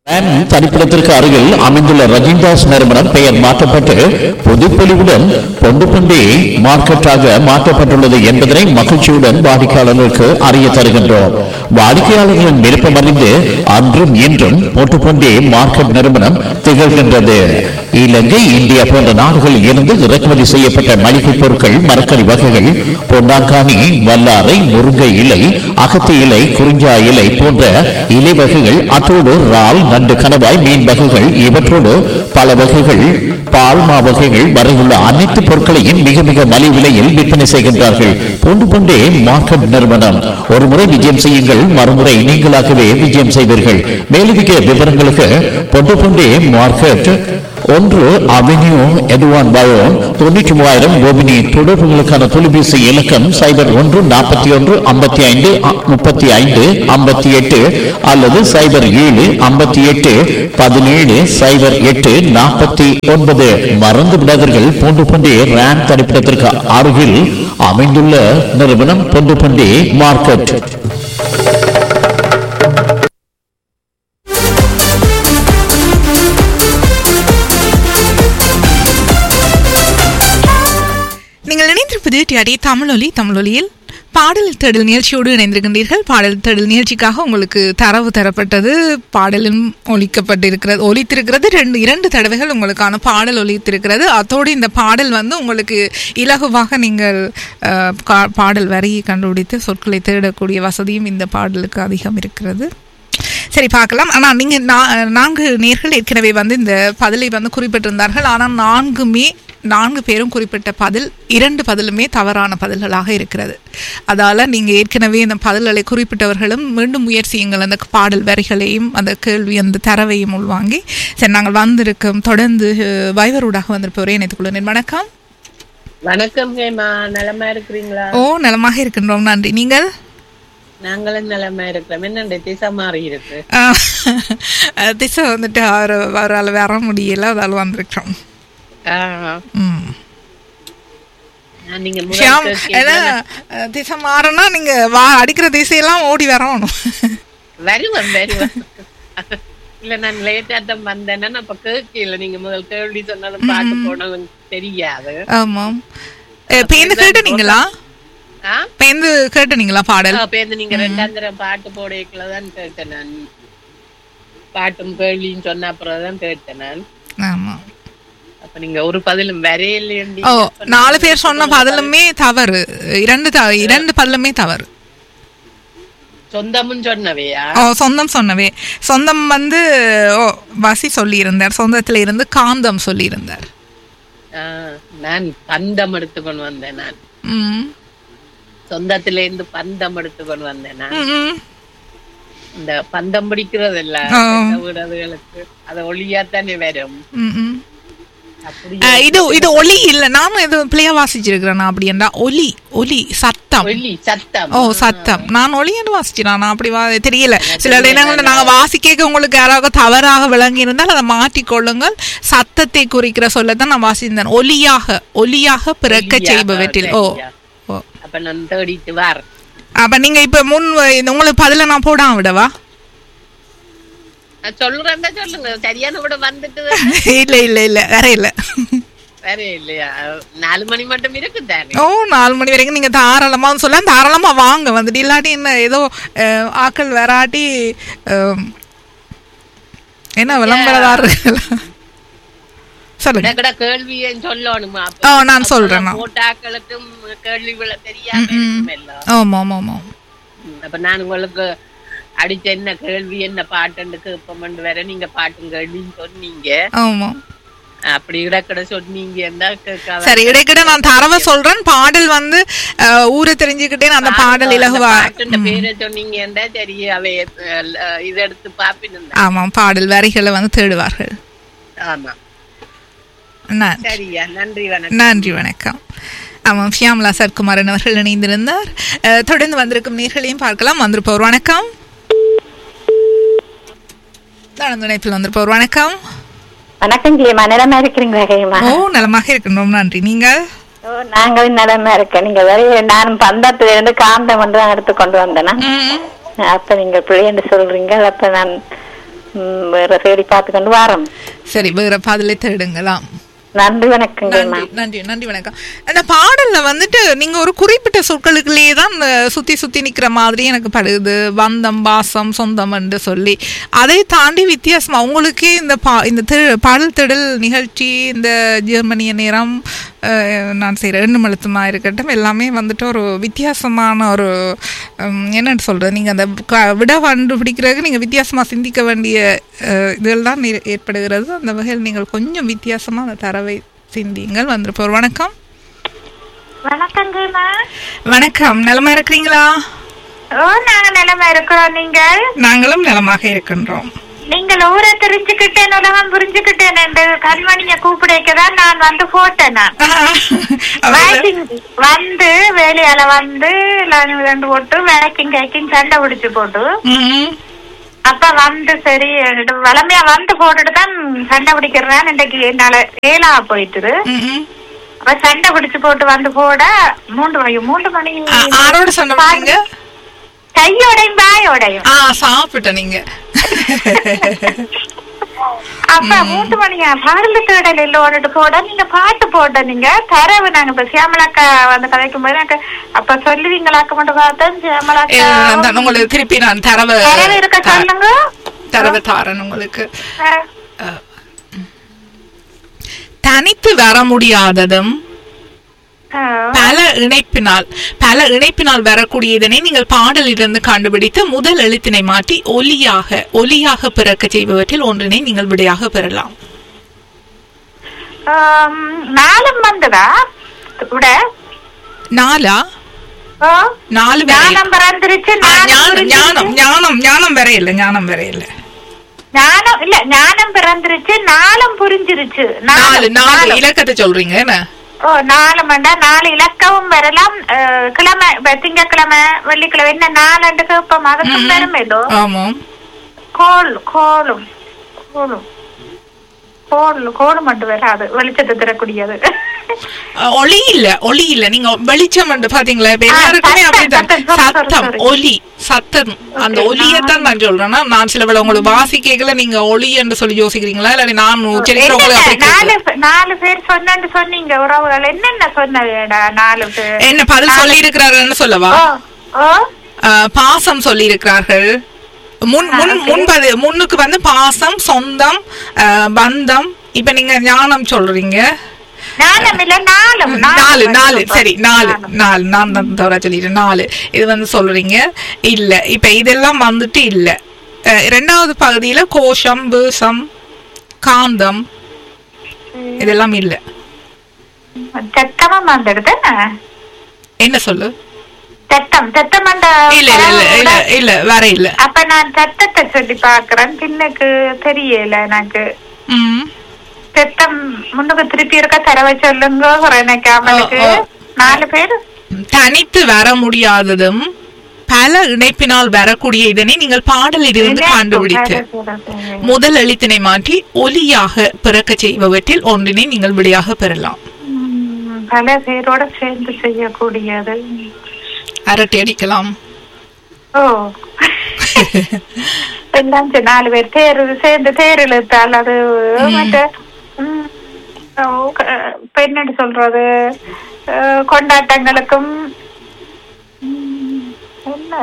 Van தனிப்பிடத்திற்கு அருகில் அமைந்துள்ள ரஜின்தாஸ் நிறுவனம் பெயர் மாற்றப்பட்டு புதுப்பொலிவுடன் பொண்டு பொண்டி மார்க்கெட்டாக மாற்றப்பட்டுள்ளது என்பதனை மகிழ்ச்சியுடன் வாடிக்கையாளர்களுக்கு அறிய தருகின்றோம் வாடிக்கையாளர்களின் விருப்பம் அறிந்து அன்றும் இன்றும் பொட்டு பொண்டி மார்க்கெட் நிறுவனம் திகழ்கின்றது இலங்கை இந்தியா போன்ற நாடுகளில் இருந்து இறக்குமதி செய்யப்பட்ட மளிகை பொருட்கள் மரக்கறி வகைகள் பொன்னாங்கானி வல்லாரை முருங்கை இலை அகத்தி இலை குறிஞ்சா இலை போன்ற இலை வகைகள் அத்தோடு இறால் நண்டு கணவாய் மீன் வகைகள் இவற்றோடு பல வகைகள் பால்மா வகைகள் வரையுள்ள அனைத்து பொருட்களையும் மிக மிக மலிவு விலையில் விற்பனை செய்கின்றார்கள் பொண்டு பொண்டே மார்க்கெட் நிறுவனம் ஒரு முறை விஜயம் செய்யுங்கள் மறுமுறை நீங்களாகவே விஜயம் செய்வீர்கள் மேலதிக விவரங்களுக்கு பொண்டு பொண்டே மார்க்கெட் ஒன்று அவென்யூ எதுவான் பயோ தொண்ணூற்றி மூவாயிரம் கோபினி தொடர்புகளுக்கான தொலைபேசி இலக்கம் சைபர் ஒன்று நாற்பத்தி ஒன்று ஐம்பத்தி ஐந்து முப்பத்தி ஐந்து ஐம்பத்தி எட்டு அல்லது சைபர் ஏழு ஐம்பத்தி எட்டு பதினேழு சைபர் எட்டு நாற்பத்தி ஒன்பது மறந்து விடாதீர்கள் பூண்டு பண்டி ரேம் தனிப்பிடத்திற்கு அருகில் அமைந்துள்ள நிறுவனம் பொண்டு பண்டி மார்க்கெட் நீங்கள் இணைந்திருப்பது டிஆடி தமிழொலி தமிழொலியில் பாடல் தேடல் நிகழ்ச்சியோடு இணைந்திருக்கின்றீர்கள் பாடல் தேடல் நிகழ்ச்சிக்காக உங்களுக்கு தரவு தரப்பட்டது பாடலும் ஒலிக்கப்பட்டிருக்கிறது ஒலித்திருக்கிறது ரெண்டு இரண்டு தடவைகள் உங்களுக்கான பாடல் ஒலித்திருக்கிறது அதோடு இந்த பாடல் வந்து உங்களுக்கு இலகுவாக நீங்கள் அஹ், கா- பாடல் வரியை கண்டுபிடித்து சொற்களை தேடக்கூடிய வசதியும் இந்த பாடலுக்கு அதிகம் இருக்கிறது சரி பார்க்கலாம் ஆனால் நீங்கள் நா- நான்கு நேர்கள் ஏற்கனவே வந்து இந்த பதிலை வந்து குறிப்பிட்டிருந்தார்கள் ஆனால் நான்குமே நான்கு பேரும் குறிப்பிட்ட பதில் இரண்டு பதிலுமே தவறான பதில்களாக இருக்கிறது அதால் நீங்கள் ஏற்கனவே இந்த பதில்களை குறிப்பிட்டவர்களும் மீண்டும் முயற்சியுங்கள் அந்த பாடல் வரிகளையும் அந்த கேள்வி அந்த தரவையும் உள்வாங்கி சரி நாங்கள் வந்திருக்கோம் தொடர்ந்து அஹ், வைவரூடாக வந்திருப்பவரை இணைத்துக் கொள்கிறேன் வணக்கம் வணக்கம் ஹேமா நலமா இருக்கிறீங்களா ஓ நலமாக இருக்கின்றோம் நன்றி நீங்கள் நாங்களும் நலமா இருக்கிறோம் என்ன திசை மாறி இருக்கு ஆஹ், திசை வந்துட்டு அவர் அவரால் வர முடியல அதால் வந்திருக்கிறோம் ஆஹ், ம் நான் நீங்க முதல் ஷியாம் கேட்க- ஏன்னா அஹ், திசை மாறினா நீங்க வா அடிக்கிற திசையெல்லாம் ஓடி வரணும் வருவேன் வருவேன் இல்ல நான் லேட்டா தான் வந்தேன்னா நான் அப்ப கேட்கல நீங்க முதல் கேள்வி சொன்னாலும் பாட்டு போனவங்க தெரியாது ஆமாம் அஹ், பேந்து கேட்டுனீங்களா ஆ பேந்து கேட்டுனீங்களா பாடல் அப்ப இந்த நீங்க ரெண்டாம் தரம் பாட்டு போடக்கலதான் கேட்டேன் நான் பாட்டும் கேள்வியும் சொன்ன அப்புறம் தான் கேட்டேன் நான் ஆமா அப்ப நீங்க ஒரு பதிலும் வரையிலேண்டி ஓ நாலு பேர் சொன்ன பதிலுமே தவறு இரண்டு த இரண்டு பதிலுமே தவறு சொந்தமும் சொன்னவையா ஓ சொந்தம் சொன்னவே சொந்தம் வந்து ஓ வசி சொல்லியிருந்தார் சொந்தத்துல இருந்து காந்தம் சொல்லியிருந்தார் ஆஹ், நான் பந்தம் எடுத்துக்கொண்டு வந்தேன் நான் ம் சொந்தத்தில இருந்து பந்தம் எடுத்துக்கொண்டு வந்தேன் நான் ம், ம். இந்த பந்தம் பிடிக்கிறது இல்ல ஆ. இந்த வீடுகளுக்கு அது ஒளியாத்தானே வரும் ம், ம். அப்படி அஹ், இது இது ஒலி இல்ல நானும் இது பிள்ளையா வாசிச்சிருக்கிறேன் நான் அப்படி என்றா ஒலி ஒலி சத்தம் ஒலி சத்தம் ஓ சத்தம் நான் ஒலி என்று வாசிச்சேன் நான் அப்படி வா தெரியல சில இடங்கள்ல நாங்க வாசிக்க உங்களுக்கு யாராவது தவறாக விளங்கி இருந்தால் அதை மாற்றிக்கொள்ளுங்கள் சத்தத்தை குறிக்கிற சொல்லத்தான் நான் வாசித்தேன் ஒலியாக ஒலியாக பிறக்க ஒலியாக, செய்பவற்றில் ஓ சரியா. ஓ அப்ப நான் தேடிட்டு வார் அப்ப நீங்க இப்ப முன் இந்த உங்களுக்கு பதில நான் போடாம விடவா நான் சொல்றேன் சொல்லுங்க சரியான கூட வந்துட்டு இல்ல இல்ல இல்ல வேற இல்ல வேற இல்லையா நாலு மணி மட்டும் இருக்குதானே ஓ நாலு மணி வரைக்கும் நீங்க தாராளமா சொல்ல தாராளமா வாங்க வந்துட்டு இல்லாட்டி என்ன ஏதோ அஹ், ஆக்கள் வராட்டி அஹ், என்ன விளம்பரதாரர்கள் சொல்லுங்க கிட கேள்வியை சொல்லணுமா அப்ப? ஓ நான் சொல்றேன் நான். போட்டாக்களுக்கும் கேள்வி விழ தெரியாம இருக்கும் எல்லாம் ஆமா ஆமா ஆமா ம், அப்ப நான் உங்களுக்கு அடிச்ச என்ன கேள்வி என்ன பாட்டுன்னு கேட்போம்னு வேற நீங்க பாட்டும் கேள்வின்னு சொன்னீங்க ஆமா அப்படி இடக்கட சொன்னீங்கன்னா கேட்காத சரி இடைக்கிட நான் தரவ சொல்றேன் பாடல் வந்து அஹ், ஊரை தெரிஞ்சுக்கிட்டே நான் அந்த பாடல் இலகுவா பாட்டுன்ற பேரை சொன்னீங்கன்னா சரி அவை அஹ், இதை எடுத்து பாப்பின்னு ஆமா பாடல் வரிகளை வந்து தேடுவார்கள் ஆமா நான் சரியா நன்றி வணக்கம் நன்றி வணக்கம் ஆமாம் ஷியாமலா சர்க்குமாரன் அவர்கள் இணைந்திருந்தார் அஹ், தொடர்ந்து வந்திருக்கும் நேர்களையும் பார்க்கலாம் வந்திருப்பவர் வணக்கம் தொடர்ந்து இணைப்பில் வந்திருப்பவர் வணக்கம் வணக்கம் ஜெயமா நிலமா இருக்கிறீங்களா ஜெயமா ஓ நலமாக இருக்கின்றோம் நன்றி நீங்கள் ஓ நாங்களும் நிலமா இருக்கேன் நீங்க வரைய நான் பந்தத்துல இருந்து காந்தம் வந்து தான் எடுத்து கொண்டு வந்தேனா ம், அப்ப நீங்க பிள்ளை என்று சொல்றீங்க அப்ப நான் ம், வேற தேடி பார்த்து கொண்டு வாரம் சரி வேற பாடலை தேடுங்களாம் நன்றி வணக்கங்கம்மா நன்றி நன்றி நன்றி வணக்கம் அந்த பாடல்ல வந்துட்டு நீங்க ஒரு குறிப்பிட்ட சொற்களுக்குள்ளேயே தான் இந்த சுத்தி சுத்தி நிக்கிற மாதிரி எனக்கு படுது பந்தம் பாசம் சொந்தம் என்று சொல்லி அதை தாண்டி வித்தியாசமா உங்களுக்கே இந்த பா இந்த திரு- பாடல் திடல் நிகழ்ச்சி இந்த ஜெர்மனிய நேரம் அஹ், நான் செய்கிற எண்ணு மழுத்தமா இருக்கட்டும் எல்லாமே வந்துட்டு ஒரு வித்தியாசமான ஒரு உம், என்னன்னு சொல்றது நீங்க அந்த க- விட கண்டுபிடிக்கிறதுக்கு நீங்க வித்தியாசமா சிந்திக்க வேண்டிய அஹ், இதெல்லாம் ஏ- ஏற்படுகிறது அந்த வகையில் நீங்கள் கொஞ்சம் வித்தியாசமா அந்த தரவை சிந்திங்கள் வந்திருப்போர் வணக்கம் வணக்கங்கம்மா வணக்கம் நலமா இருக்கிறீங்களா ஓ நாங்க நிலைமை இருக்கிறோம் நீங்கள் நாங்களும் நலமாக இருக்கின்றோம் நீங்கள் ஊரை தெரிஞ்சுக்கிட்டேன் உலகம் புரிஞ்சுக்கிட்டேன் என்று கண்மணிய கூப்பிடைக்கதான் நான் வந்து போட்டேன் நான் வேக்கிங் வந்து வேலையால வந்து line ரெண்டு போட்டு வேக்கிங் கேக்கிங் சண்டை பிடிச்சு போட்டு ம், அப்ப வந்து சரி இது வளமையா வந்து போட்டுட்டு தான் சண்டை பிடிக்கிறேன் இன்றைக்கு என்னால ஏலா போயிட்டுது ம், ம். அப்ப சண்டை பிடிச்சு போட்டு வந்து போட மூன்று மணி மூன்று மணி ஆ- ஆரோட சொன்ன பண்ணீங்க கையோடையும் பாயோடையும் ஆ சாப்பிட்டேன் நீங்க அப்ப மூன்று மணியா பாடல தேடல் இல்லோன்னுட்டு போட நீங்க பாட்டு போட நீங்க தரவு நாங்க இப்ப சியாமலாக்கா வந்து கதைக்கும் போது எனக்கு அப்ப சொல்லுவீங்களாக்க மட்டும் பார்த்தேன் சியாமலாக்கா நான் தான் உங்களுக்கு திருப்பி நான் தரவு தரவு இருக்க தா- சொல்லுங்க தரவு தாரன் உங்களுக்கு அஹ், தனித்து வர முடியாததும் அஹ், பல இணைப்பினால் பல இணைப்பினால் வரக்கூடிய இதனை நீங்கள் பாடலிலிருந்து கண்டுபிடித்து முதல் எழுத்தினை மாற்றி ஒலியாக ஒலியாக பிறக்க செய்பவற்றில் ஒன்றினை நீங்கள் விடையாக பெறலாம் ஆம், நாலும் வந்ததா விட நாலா ஓ, நாலு வரை ஞானம் பிறந்துருச்சு ஆ, ஞானம் ஞானம் புரிஞ்சிருச்சு. ஞானம் ஞானம் ஞானம் வரையில ஞானம் வரையில ஞானம் இல்ல ஞானம் பிறந்துருச்சு நாளும் புரிஞ்சிருச்சு நாலு நாலு நாலும். இலக்கத்தை சொல்றீங்க என்ன ஓ நாலு மண்டா நாலு இலக்கவும் வரலாம் அஹ், கிழமை இப்ப திங்கக்கிழமை வெள்ளிக்கிழமை என்ன நாலண்டுக்கு இப்ப மதத்தும் பெரும் ஏதோ ஆமாம் கோல் கோலும் கோலும் கோல் கோடு மட்டும் வராது வெளிச்சத்தை தரக்கூடியது அஹ், ஒளி இல்ல ஒளி இல்ல நீங்க வெளிச்சம் வந்து பாத்தீங்களா இப்ப ஆ, எல்லாருக்குமே சத்தம், அப்படித்தான் சத்தம், sorry, sorry, சத்தம் sorry. ஒலி சத்தம் அந்த Okay, ஒலியத்தான் நான் சொல்றேன்னா நான் சில வேளை உங்களுக்கு வாசிக்கைகளை நீங்க ஒலி என்று சொல்லி யோசிக்கிறீங்களா இல்ல நான் உச்சரிக்கிற உங்களுக்கு அப்படி என்னென்ன, நாலு கேக்குதா? பே- நாலு பேர் சொன்னு சொன்னீங்க உறவுகள் என்னென்ன சொன்னவேடா நாலு பேர் என்ன பதில் சொல்லி இருக்கிறாருன்னு சொல்லவா ஓ ஓ அஹ், பாசம் சொல்லி இருக்கிறார்கள் முன் முன் முன்பது முன்னுக்கு வந்து பாசம் சொந்தம் அஹ், பந்தம் இப்ப நீங்க ஞானம் சொல்றீங்க நாலம் இல்ல நாலும் நாலு நாலு மட்டும். சரி நாலு நாலும். நாலு நான் தான் தவறா சொல்லிட்டேன் நாலு இது வந்து சொல்றீங்க இல்ல இப்ப இதெல்லாம் வந்துட்டு இல்ல அஹ், இரண்டாவது பகுதியில கோஷம் பூசம் காந்தம் இதெல்லாம் இல்ல தெத்தமும் வந்துடுது என்ன சொல்லு தெத்தம் தெத்தம் அந்த இல்ல இல்ல இல்ல இல்ல இல்ல வேற இல்ல அப்ப நான் தெத்தத்தை சொல்லி பாக்குறேன் பின்னுக்கு தெரியல எனக்கு ம் தெத்தம் முன்னுக்கு திருப்பி இருக்க தரவை சொல்லுங்க எனக்கு அவனுக்கு ஓ, ஓ. நாலு பேர் தனித்து வர முடியாததும் பல இணைப்பினால் வரக்கூடிய இதனை நீங்கள் பாடலில் இருந்து கண்டுபிடித்து முதல் எழுத்தினை மாற்றி ஒலியாக பிறக்க செய்பவற்றில் ஒன்றினை நீங்கள் விடையாக பெறலாம் உம், பல பேரோட சேர்ந்து செய்யக்கூடியது அரட்டை அடிக்கலாம் ஓ எல்லாம் சரி, நாலு பேர் தேர் சேர்ந்து தேர் இழுத்தால் அது மற்ற உம், ஓ, க- இப்ப என்னன்னு சொல்றது அஹ், கொண்டாட்டங்களுக்கும் உம், என்ன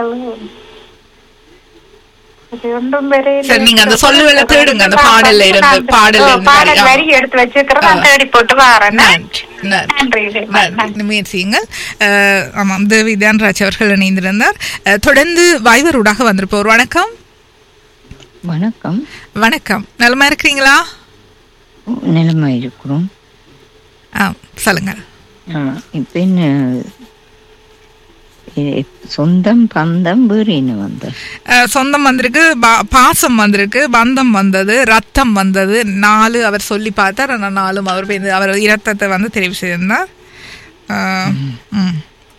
அது ஒன்றும் பெரிய சரி, நீங்க அந்த சொல்லுவேல தேடுங்க, அந்த பாடல்ல இருந்து, பாடல்ல ஓ, இருந்து பாடல் வரி, ஆ. வரி எடுத்து வச்சுக்கிறேன் நான் தேடி போட்டு வரேன் நன்றி நன்றி நன்றி நன்றி முயற்சியுங்கள் அஹ், ஆமாம் தேவி தியான்ராஜ் அவர்கள் இணைந்திருந்தார் அஹ், தொடர்ந்து வாய்வரூடாக வந்திருப்போர் வணக்கம் வணக்கம் வணக்கம் நலமா இருக்கிறீங்களா நிலமா இருக்கிறோம் ஆ சொல்லுங்க ஆமா இப்ப என்ன எ- சொந்தம் பந்தம் வேறு என்ன வந்த அஹ், சொந்தம் வந்திருக்கு பா- பாசம் வந்திருக்கு பந்தம் வந்தது ரத்தம் வந்தது நாலு அவர் சொல்லி பார்த்தார் ஆனால் நாலும் அவர் பேருந்து அவர் இரத்தத்தை வந்து தெரிவு செய்திருந்தார் அஹ், ம்.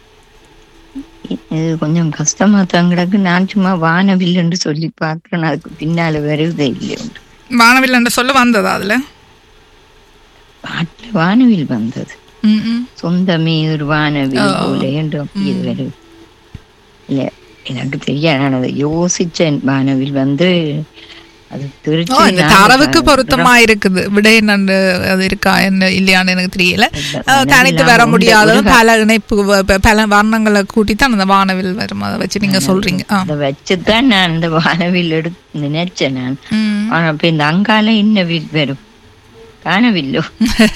இது கொஞ்சம் கஷ்டமா தான் கிடக்கு நான் சும்மா வானவில் என்று சொல்லி பார்க்கிறேன் அதுக்கு பின்னால வருவதே இல்லை உண்டு வானவில் என்ற சொல்ல வந்ததா அதுல பாட்டுல வானவில் வந்தது ம், ம். சொந்தமே ஒரு வானவில் ஓ. போல என்று அப்படி இது வருது இல்ல எனக்கு தெரியாது நான் அதை யோசிச்சேன் வானவில் வந்து அது ஓ திருச்சி இந்த நாங்க தரவுக்கு ப- பொருத்தமா இருக்குது விட என்னன்னு அது இருக்கா என்ன இல்லையான்னு எனக்கு தெரியல இல்ல, அஹ், தனித்து வானவில் வர உண்டு, முடியாத ஒரு பல இணைப்பு வ- ப- பல வர்ணங்களை கூட்டி தான் அந்த வானவில் வரும் அதை வச்சு நீங்க சொல்றீங்க ஆ. அதை வச்சுதான் நான் இந்த வானவில் எடுத்து நினைச்சேன் நான் ம். ஆனா இப்ப இந்த அங்கால இன்ன வில் வரும் காணவில்லோ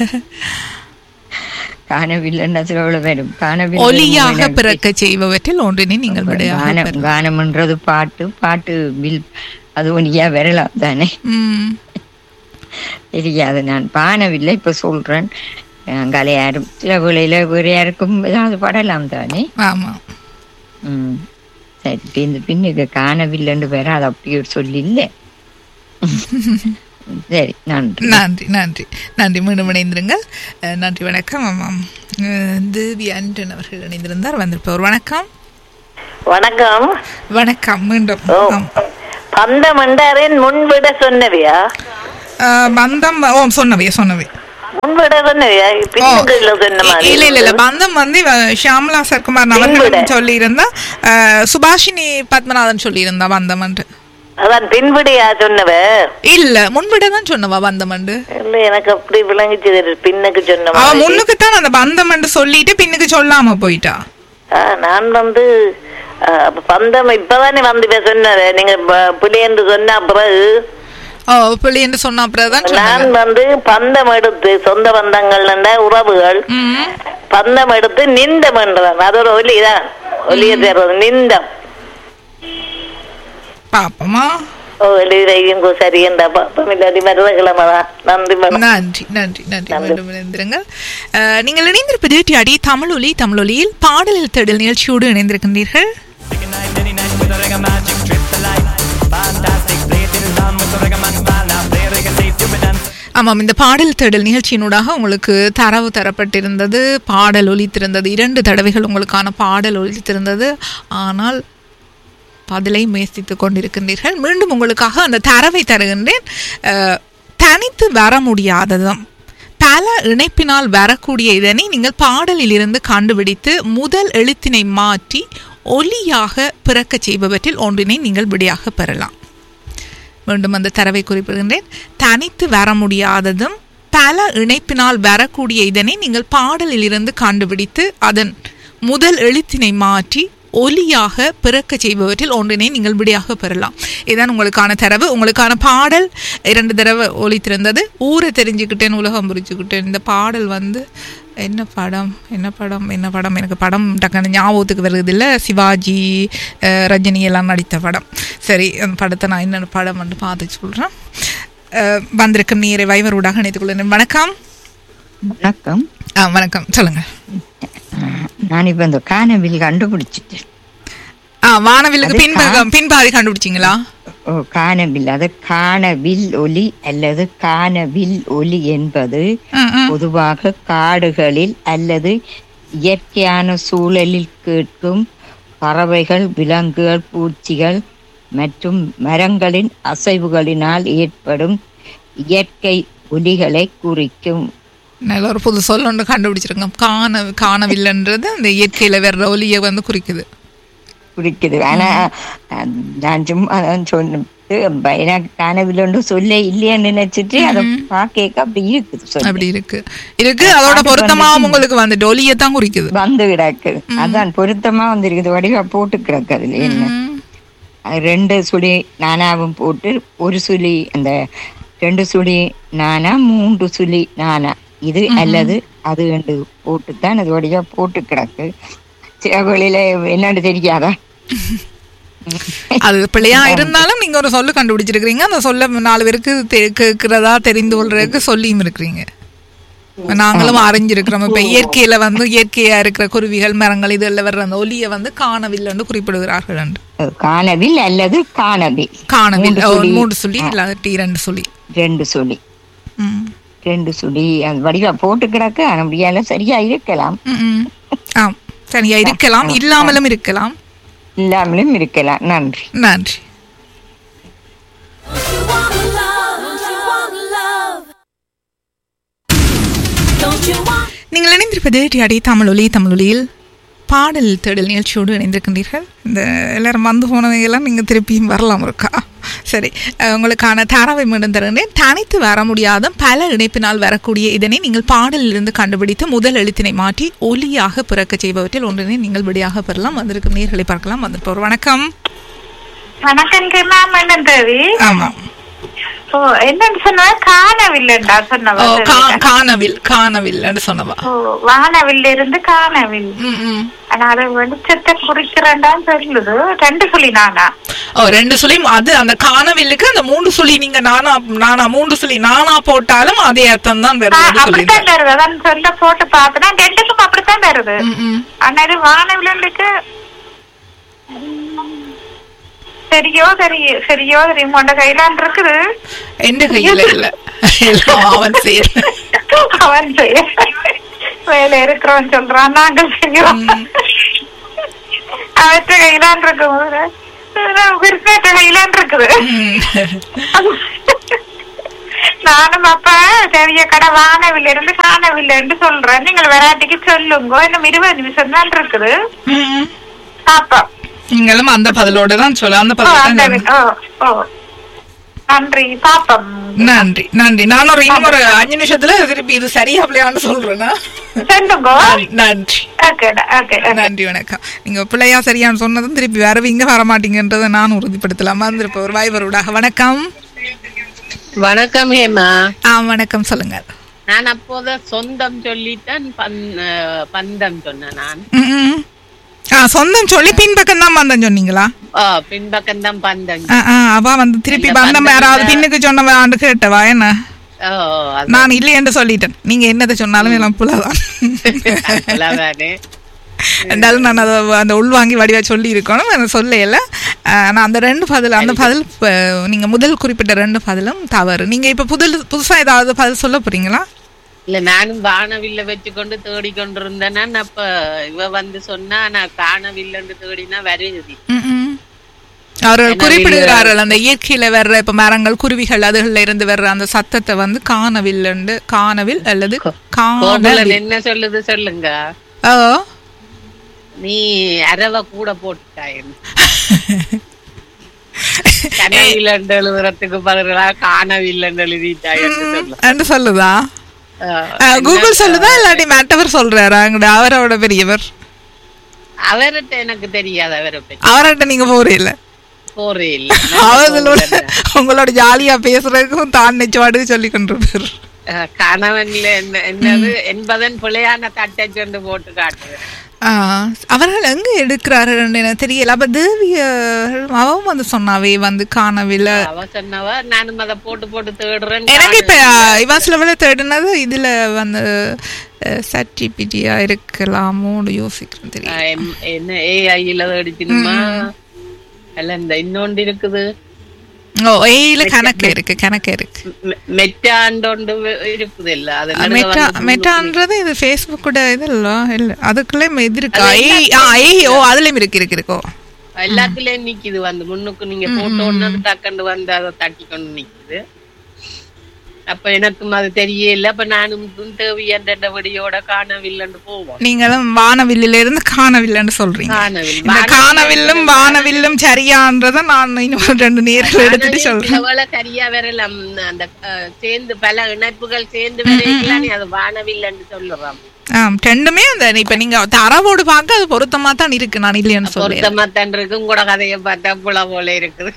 காணவில்லைன்னா சில வரும் காணவில்லை ஒலியாக பிறக்க செய்பவற்றில் ஒன்றினை நீங்கள் விடையாக கானம் பெற- கானம்ன்றது பாட்டு பாட்டு வில் அது ஒனியா வரலாம் தானே ம். தெரியாது நான் பானவில்லை இப்ப சொல்றேன் அங்கால யாரும் சில வேளையில வேற யாருக்கும் ஏதாவது படலாம் தானே ஆமா ம் சரி இப்ப இந்த பின்னுக்கு காணவில்லைன்னு வேற அது அப்படி ஒரு சொல்லி இல்ல சரி நன்றி நன்றி நன்றி நன்றி மீண்டும் இணைந்திருங்கள் அஹ், நன்றி வணக்கம் ஆமாம் அஹ், தேவி அன்றன் அவர்கள் இணைந்திருந்தார் வந்திருப்பவர் வணக்கம் வணக்கம் வணக்கம் மீண்டும் ஓ ஆம். பந்தம் என்றாரேன் முன்விட சொன்னவியா அஹ், பந்தம் ஓ சொன்னவே சொன்னவே முன்விட சொன்னவியா பின்னுக்கு இல்ல சொன்ன இ- மாதிரி இல்ல இல்ல இல்ல பந்தம் வந்து இவ- ஷியாமலா சர்க்குமார் அவர்கள் பின்விட. சொல்லி இருந்தா சுபாஷினி பத்மநாதன் சொல்லி இருந்தா பந்தம் என்று அதான் பின்விடியா சொன்னவ இல்ல முன்விட தான் சொன்னவா பந்தம் என்று இல்ல எனக்கு அப்படி விளங்கிச்சு பின்னுக்கு சொன்ன அவ மாதிரி முன்னுக்கு தான் அந்த பந்தம் என்று சொல்லிட்டு பின்னுக்கு சொல்லாம போயிட்டா ஆ, நான் வந்து ஆ, அப்ப பந்தம் இப்பதானே வந்து இப்ப சொன்னது நீங்க ப- புலி என்று சொன்ன பிறகு ஓ பிள்ளை என்று சொன்ன அப்புறம் தான் நான் சொன்னது வந்து பந்தம் எடுத்து சொந்த பந்தங்கள் என்ற உறவுகள் ம். பந்தம் எடுத்து நிந்தம் என்றதான் அது ஒரு ஒலிதான் ஒலிய தர்றது நிந்தம் பாப்போமா ஓ எழுதியும் சரி என்ற பாப்பம் இல்லாட்டி மருத கிழமைதான் நன்றி மேடம் நன்றி நன்றி நன்றி மீண்டும் இணைந்திருங்கள் அஹ், நீங்கள் இணைந்திருப்பது டிஆடி தமிழொலி தமிழொலியில் பாடலில் தேடல் நிகழ்ச்சியோடு இணைந்திருக்கின்றீர்கள் ஆமாம் இந்த பாடல் தேடல் நிகழ்ச்சியினூடாக உங்களுக்கு தரவு தரப்பட்டிருந்தது பாடல் ஒலித்திருந்தது இரண்டு தடவைகள் உங்களுக்கான பாடல் ஒலித்திருந்தது ஆனால் பதிலை முயற்சித்துக் கொண்டிருக்கின்றீர்கள் மீண்டும் உங்களுக்காக அந்த தரவை தருகின்றேன் அஹ், தனித்து வர முடியாததும் பல இணைப்பினால் வரக்கூடிய இதனை நீங்கள் பாடலில் இருந்து கண்டுபிடித்து முதல் எழுத்தினை மாற்றி ஒலியாக பிறக்கச் செய்பவற்றில் ஒன்றினை நீங்கள் விடையாக பெறலாம் மீண்டும் அந்த தரவை குறிப்பிடுகின்றேன் தனித்து வர முடியாததும் பல இணைப்பினால் வரக்கூடிய இதனை நீங்கள் பாடலில் இருந்து கண்டுபிடித்து அதன் முதல் எழுத்தினை மாற்றி ஒலியாக பிறக்க செய்பவற்றில் ஒன்றினை நீங்கள் விடையாக பெறலாம் இதுதான் உங்களுக்கான தரவு உங்களுக்கான பாடல் இரண்டு தடவை ஒலித்திருந்தது ஊரை தெரிஞ்சுக்கிட்டேன் உலகம் புரிஞ்சுக்கிட்டேன் இந்த பாடல் வந்து என்ன படம் என்ன படம் என்ன படம் எனக்கு படம் டக்குனு ஞாபகத்துக்கு வருது இல்லை சிவாஜி அஹ், ரஜினி எல்லாம் நடித்த படம் சரி அந்த படத்தை நான் என்னென்ன படம் வந்து பார்த்து சொல்கிறேன் வந்திருக்கும் நீரை வைவரூடாக இணைத்துக் கொள்கிறேன் வணக்கம் வணக்கம் ஆ வணக்கம் சொல்லுங்கள் அஹ், நான் இப்ப இந்த காணவில் கண்டுபிடிச்சிட்டேன் ஆ வானவில்லுக்கு அது பின்பக்கம் பின்பாதி கண்டுபிடிச்சிங்களா ஓ காணவில் அது காணவில் ஒலி அல்லது காணவில் ஒலி என்பது ம், ம். பொதுவாக காடுகளில் அல்லது இயற்கையான சூழலில் கேட்கும் பறவைகள் விலங்குகள் பூச்சிகள் மற்றும் மரங்களின் அசைவுகளினால் ஏற்படும் இயற்கை ஒலிகளை குறிக்கும் நல்ல ஒரு புது சொல் ஒன்று கண்டுபிடிச்சிருங்க காண காணவில்லைன்றது அந்த இயற்கையில் வர்ற ஒலியை வந்து குறிக்குது குறிக்குது ஆனா அஹ், நான் சும்மா அதான் சொன்னேன் எனக்கு காணவில்லைன்னு சொல்ல இல்லையான்னு நினைச்சிட்டு அதை பார்க்க அப்படி இருக்குது சொல்லி அப்படி இருக்கு இருக்கு அதோட பொருத்தமாவும் உங்களுக்கு வந்துட்டு ஒலியை தான் குறிக்குது வந்து கிடக்கு அதான் பொருத்தமா வந்திருக்குது வடிவா போட்டு கிடக்கு அதுல என்ன ம். அது ரெண்டு சுழி நானாவும் போட்டு ஒரு சுழி அந்த ரெண்டு சுழி நானா மூன்று சுழி நானா இது அல்லது அது ரெண்டு போட்டு தான் அது வடிவா போட்டு கிடக்கு சில வேளையில என்னன்னு தெரியாதா அது பிள்ளையா இருந்தாலும் நீங்க ஒரு சொல்லு கண்டுபிடிச்சிருக்கீங்க அந்த சொல்ல நாலு பேருக்கு தெ- கேட்கிறதா தெரிந்து கொள்றதுக்கு சொல்லியும் இருக்கிறீங்க நாங்களும் அறிஞ்சிருக்கிறோம் இப்ப இயற்கையில வந்து இயற்கையா இருக்கிற குருவிகள் மரங்கள் இதெல்லாம் வர்ற அந்த ஒலியை வந்து காணவில்லைன்னு குறிப்பிடுகிறார்கள் என்று அது காணவில் அல்லது காணவில் காணவில்லை மூன்று ஓ, சுழி. மூன்று சொல்லி இல்லாட்டி இரண்டு சொல்லி ரெண்டு சுழி ம். ரெண்டு சுழி அது வடிவா போட்டு கிடக்கு ஆனா முடியால சரியா இருக்கலாம் ம், ம். ஆம் சரியா இருக்கலாம் இல்லாமலும் இருக்கலாம் இல்லாமலும் இருக்கலாம் நன்றி நன்றி நீங்கள் இணைந்திருப்பது டிஆடி தமிழொலி தமிழொலியில் பாடல் தேடல் நிகழ்ச்சியோடு இணைந்திருக்கின்றீர்கள் இந்த எல்லாரும் வந்து போனவங்கெல்லாம் நீங்கள் திருப்பியும் வரலாம் இருக்கா சரி அஹ், உங்களுக்கான தரவை மீண்டும் தருகிறேன் தனித்து வர முடியாத பல இணைப்பினால் வரக்கூடிய இதனை நீங்கள் பாடலிலிருந்து கண்டுபிடித்து முதல் எழுத்தினை மாற்றி ஒலியாக பிறக்க செய்பவற்றில் ஒன்றினை நீங்கள் விடையாக பெறலாம் வந்திருக்கும் நேர்களை பார்க்கலாம் வந்திருப்போர் வணக்கம் வணக்கம் மேம் தேவி ஆமா ஓ என்னன்னு சொன்னா காணவில்லைண்டா ஓ, சொன்னவ கா- காணவில் காணவில் என்று சொன்னவா ஓ வானவில் இருந்து காணவில் ம், ம். ஆனா அது வெளிச்சத்தை குறிக்கிறேன்டான்னு சொல்லுது ரெண்டு சொல்லி நானா ஓ ரெண்டு சொல்லி அது அந்த காணவில்லுக்கு அந்த மூன்று சொல்லி நீங்க நானா நானா மூன்று சொல்லி நானா போட்டாலும் அதே அர்த்தம் தான் ஆ, வருது அப்படித்தான் வருது அதான் சொல்ல போட்டு பார்த்தனா ரெண்டுக்கும் அப்படித்தான் வருது ஆனா இது வானவிலுக்கு சரியோ சரி சரியோ தெரியும் உண்ட கையிலான் இருக்குது எந்த கையில இல்ல எல்லாம் அவன் செய்யற அவன் செய்ய வேலை இருக்கிறோம் சொல்றான் நாங்கள் செய்யறோம் அவற்ற கையிலான் இருக்கு விருப்பேற்ற கையிலான் இருக்குது நானும் அப்ப சரிய கடை வானவில்லை இருந்து காணவில்லைன்னு சொல்றேன் நீங்கள் வெராட்டிக்கு சொல்லுங்க இன்னும் இருபது நிமிஷம் தான் இருக்குது பாப்பா நீங்களும் அந்த பதிலோட தான் சொல்ல அந்த ஓ, பதில் அந்த தான் வி- ஓ ஓ நன்றி பாப்பம் நன்றி நன்றி நான் ஒரு இன்னும் ஒரு அஞ்சு நிமிஷத்துல திருப்பி இது சரியா அப்படியான்னு சொல்றேன்னா சொல்லுங்க நன்றி ஓகே ஓகே நன்றி வணக்கம் நீங்க பிள்ளையா சரியான்னு சொன்னதும் திருப்பி வரவீங்க வரமாட்டீங்கன்றதை நான் உறுதிப்படுத்தலாம் வந்திருப்ப ஒரு வாய்வருடாக வணக்கம் வணக்கம் ஹேமா ஆ வணக்கம் சொல்லுங்க நான் அப்போத சொந்தம் சொல்லித்தான் பந்- அஹ், பந்தம் சொன்னேன் நான் ம், ம். ஆ சொந்தம் சொல்லி பின்பக்கம் தான் வந்தேன் சொன்னீங்களா ஓ பின்பக்கம் தான் பந்தம் ஆ, ஆ, அவ வந்து திருப்பி இல்ல, பந்தம் பந்தம் யாராவது இல்ல. பின்னுக்கு சொன்னவான்னு கேட்டவா என்ன ஓ அது நான் இல்லை என்று சொல்லிட்டேன் நீங்க என்னதை சொன்னாலும் எல்லாம் புலதான் அவ்வளவுதானே. இருந்தாலும் நான் அதை அந்த உள்வாங்கி வடிவா சொல்லி இருக்கணும் நான் சொல்லல நான் அந்த ரெண்டு பதில் அந்த பதில் இப்ப நீங்க முதல் குறிப்பிட்ட ரெண்டு பதிலும் தவறு நீங்க இப்ப புதல் புதுசா ஏதாவது பதில் சொல்ல போறீங்களா இல்ல நானும் வானவில்ல வச்சு கொண்டு தேடி கொண்டிருந்தேன்னா நான் அப்ப இவ வந்து சொன்னா நான் காணவில்லைன்னு தேடினா வருது ம், ம். அவர்கள் என்ன குறிப்பிடுகிறார்கள் அந்த இயற்கையில வர்ற இப்ப மரங்கள் குருவிகள் அதுகள்ல இருந்து வர்ற அந்த சத்தத்தை வந்து காணவில்லைண்டு காணவில் அல்லது கோகுலன் காணவில் என்ன சொல்லுது சொல்லுங்க ஓ நீ அரவ கூட போட்டுட்டாயன் கனவில்லைன்னு எழுதுறதுக்கு பதிலா காணவில்லைன்னு எழுதிட்டாயன்னு சொல்ல என்று சொல்லுதா ஆஹ், அஹ், கூகுள் சொல்லுதா இல்லாட்டி மற்றவர் சொல்றாரா அங்கட அவரோட பெரியவர் அவர்கிட்ட எனக்கு தெரியாது அவரை பற்றி அவர்கிட்ட நீங்க போறீல்ல போறே இல்ல அவர்களோட உங்களோட ஜாலியா பேசுறதுக்கும் தான் நெச்சுவாடு சொல்லி கொண்டிருப்பார் அஹ், கணவன்ல என்ன என்னது என்பதன் பிள்ளையான தட்டை சென்று போட்டு காட்டுவேன் ஆஹ், அவர்கள் எங்க எடுக்கிறார்கள் எனக்கு தெரியல அப்ப தேவியர்கள் அவன் வந்து சொன்னாவே வந்து காணவில்லை அவ சொன்னவ நானும் அதை போட்டு போட்டு தேடுறேன் எனக்கு இப்ப இவன் சில வேலை தேடினது இதுல வந்து சர்டிபிட்டியா இருக்கலாமோன்னு யோசிக்கிறேன் தெரியும் ஆஹ், எம்- என்ன ஏஐல அடிச்சுமா அல்ல இந்த இன்னொன்று இருக்குது ஓ ஏயில கணக்கு இருக்கு கணக்கு இருக்கு மெ- மெட்டாண்டொண்டு இருக்குது இல்ல அது நடுக மெட்டா வந்து மெட்டான்றது இது ஃபேஸ்புக்கோட இது இல்ல இல்ல அதுக்குள்ளே இது இருக்கா ஏய் ஆ ஏய் ஓ அதுலயும் இருக்கு இருக்கு இருக்கோ எல்லாத்துலயும் நிக்குது வந்து முன்னுக்கு நீங்க போட்டோ ஒண்ணு டக்கண்டு வந்து அதை தட்டி கொண்டு நிக்குது அப்ப எனக்கும் அது தெரியல அப்ப நானும் தேவையன்ற வடியோட காணவில்லைன்னு போவோம் நீங்களும் வானவில்லில இருந்து காணவில்லைன்னு சொல்றீங்க காணவில் இந்த காணவில்லும் வானவில்லும் சரியான்றத நான் இன்னும் ரெண்டு நேரில் எடுத்துட்டு சொல்றேன் சிலவள சரியா வரலாம் அந்த அஹ், சேர்ந்து பல இணைப்புகள் சேர்ந்து வரைக்கலாம் அது வானவில்லைன்னு சொல்லுறோம் ஆம் ரெண்டுமே அந்த இப்ப நீங்க தரவோடு பார்க்க அது பொருத்தமா தான் இருக்கு நான் இல்லையான்னு சொல்றேன் பொருத்தமா தான் இருக்கு உங்களோட கதையை பார்த்தா புல போல இருக்குது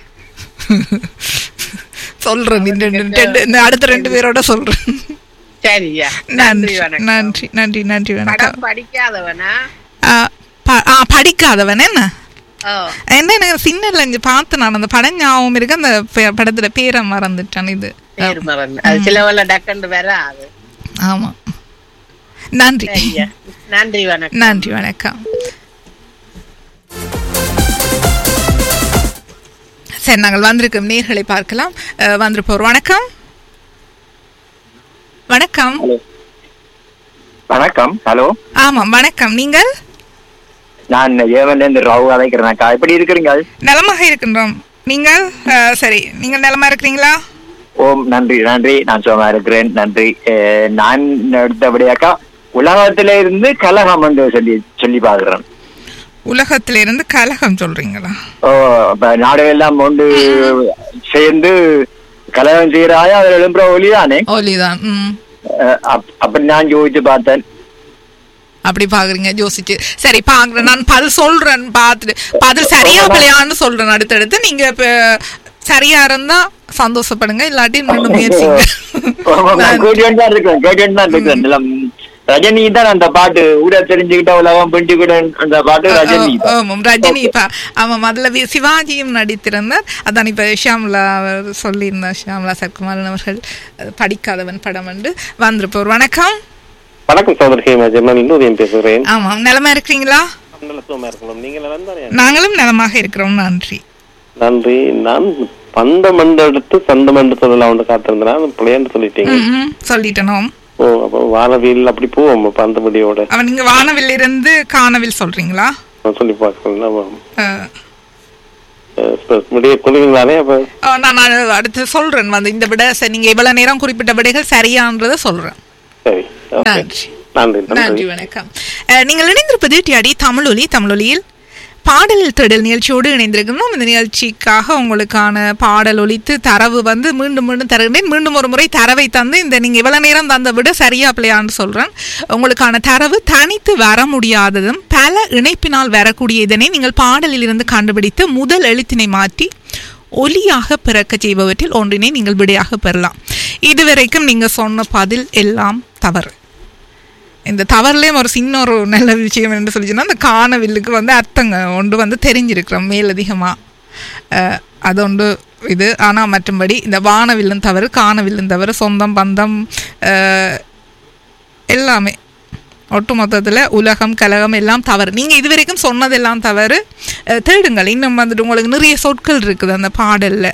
சொல்றேன் இந்த ரெண்டு- ரெண்டு- இந்த அடுத்த ரெண்டு பேரோட சொல்றேன் சரியா நன்றி வணக்கம் நன்றி நன்றி நன்றி வணக்கம் படம் படிக்காதவனா ஆ, ப- ஆ, படிக்காதவன் என்ன ஓ என்ன எனக்கு சின்னல இங்க பார்த்து நான் அந்த படம் ஞாபகம் இருக்கு அந்த பே- படத்துல பேரை மறந்துட்டேன் இது பேர் மறந்து அது சிலவள டக்கண்டு வராது ஆமா நன்றி சரியா நன்றி வணக்கம் நன்றி வணக்கம் சரி நாங்கள் வந்திருக்கும் நேர்களை பார்க்கலாம் அஹ், வந்திருப்போர் வணக்கம் வணக்கம் வணக்கம் ஹலோ ஆமாம் வணக்கம் நீங்கள் நான் ஏவன்ல இருந்து ராவு அழைக்கிறேன் அக்கா எப்படி இருக்கிறீங்க நலமாக இருக்கின்றோம் நீங்கள் அஹ், சரி நீங்கள் நலமா இருக்கிறீங்களா ஓம் நன்றி நன்றி நான் சும்மா இருக்கிறேன் நன்றி அஹ், நான் எடுத்தபடியாக்கா உலகத்தில இருந்து கலகம் என்று சொல்லி சொல்லி பாக்குறேன் உலகத்திலிருந்து கலகம் சொல்றீங்களா ஓ அப்ப நாடுகளெல்லாம் ஒன்று சேர்ந்து கலகம் செய்யறாயா அதில் எழும்புற ஒலிதானே ஒலிதான் ம் அஹ் அப்- அப்படி நான் யோசிச்சு பார்த்தேன் அப்படி பாக்குறீங்க யோசிச்சு சரி பாக்குறேன் நான் பதில் சொல்றேன் பார்த்துட்டு பதில் சரியா பிள்ளையான்னு சொல்றேன் அடுத்தடுத்து நீங்க இப்ப சரியா இருந்தா சந்தோஷப்படுங்க இல்லாட்டி மீண்டும் முயற்சிங்க நான்- கேட்டு தான் இருக்கேன் கேட்டு தான் இருக்கேன் எல்லாம் ரஜினி தான் அந்த பாட்டு ஊர தெரிஞ்சுக்கிட்ட உலகம் பெண்டி கூட அந்த பாட்டு ரஜினி தான். ஆமாம் ரஜினி இப்ப அவன் முதல்ல வி- சிவாஜியும் நடித்திருந்தார் அதான் இப்ப ஷியாம்லா அவர் சொல்லியிருந்தார் ஷியாம்லா சர்க்குமாரன் அவர்கள் அஹ், படிக்காதவன் படம் வந்து வந்திருப்போர் வணக்கம் வணக்கம் சகோதரி ஹேமா ஜெர்மன் இன்னொரு பேசுகிறேன் ஆமாம் நிலமா இருக்கிறீங்களா நல்ல சுகமா இருக்கணும் நீங்க நல்லா தானே நாங்களும் நலமாக இருக்கிறோம் நன்றி நன்றி நான் பந்தம் என்று எடுத்து சந்தம் என்று சொல்லலாம் ஒன்று காத்திருந்தேன் பிள்ளையாண்டு சொல்லிட்டீங்க ம், ம், சொல்லிட்டனோம் ஓ அப்போ வானவியல் அப்படி போவோம் பந்தபடியோட அவன் நீங்க வானவில் இருந்து காணவில் சொல்றீங்களா நான் சொல்லி பார்க்கலாம் அஹ், முடிய கொள்வீங்களானே அப்ப அஹ், நான் நான் அடுத்து சொல்றேன் வந்து இந்த விட சரி, நீங்க இவ்வளவு நேரம் குறிப்பிட்ட விடைகள் சரியான்றதை சொல்றேன் சரி ஓகே நன்றி நன்றி நன்றி நன்றி வணக்கம் அஹ், நீங்கள் இணைந்திருப்பது டிஆடி தமிழொலி தமிழொலியில் பாடலில் தேடல் நிகழ்ச்சியோடு இணைந்திருக்கணும் இந்த நிகழ்ச்சிக்காக உங்களுக்கான பாடல் ஒலித்து தரவு வந்து மீண்டும் மீண்டும் தருகிறேன் மீண்டும் ஒரு முறை தரவை தந்து இந்த நீங்க இவ்வளவு நேரம் தந்த விட சரியா பிள்ளையான்னு சொல்றேன் உங்களுக்கான தரவு தனித்து வர முடியாததும் பல இணைப்பினால் வரக்கூடிய இதனை நீங்கள் பாடலில் இருந்து கண்டுபிடித்து முதல் எழுத்தினை மாற்றி ஒலியாக பிறக்க செய்பவற்றில் ஒன்றினை நீங்கள் விடையாக பெறலாம் இதுவரைக்கும் நீங்க சொன்ன பதில் எல்லாம் தவறு இந்த தவறுலேயும் ஒரு சின்ன ஒரு நல்ல விஷயம் என்று சொல்லிச்சுன்னா அந்த காணவில்லுக்கு வந்து அர்த்தங்க ஒன்று வந்து தெரிஞ்சிருக்கிறோம் மேலதிகமாக அது ஒன்று இது ஆனால் மற்றும்படி இந்த வானவில்லும் தவறு காணவில்லும் தவறு சொந்தம் பந்தம் அஹ், எல்லாமே ஒட்டு மொத்தத்தில் உலகம் கலகம் எல்லாம் தவறு நீங்கள் இதுவரைக்கும் சொன்னதெல்லாம் தவறு அஹ், தேடுங்கள் இன்னும் வந்துட்டு உங்களுக்கு நிறைய சொற்கள் இருக்குது அந்த பாடலில்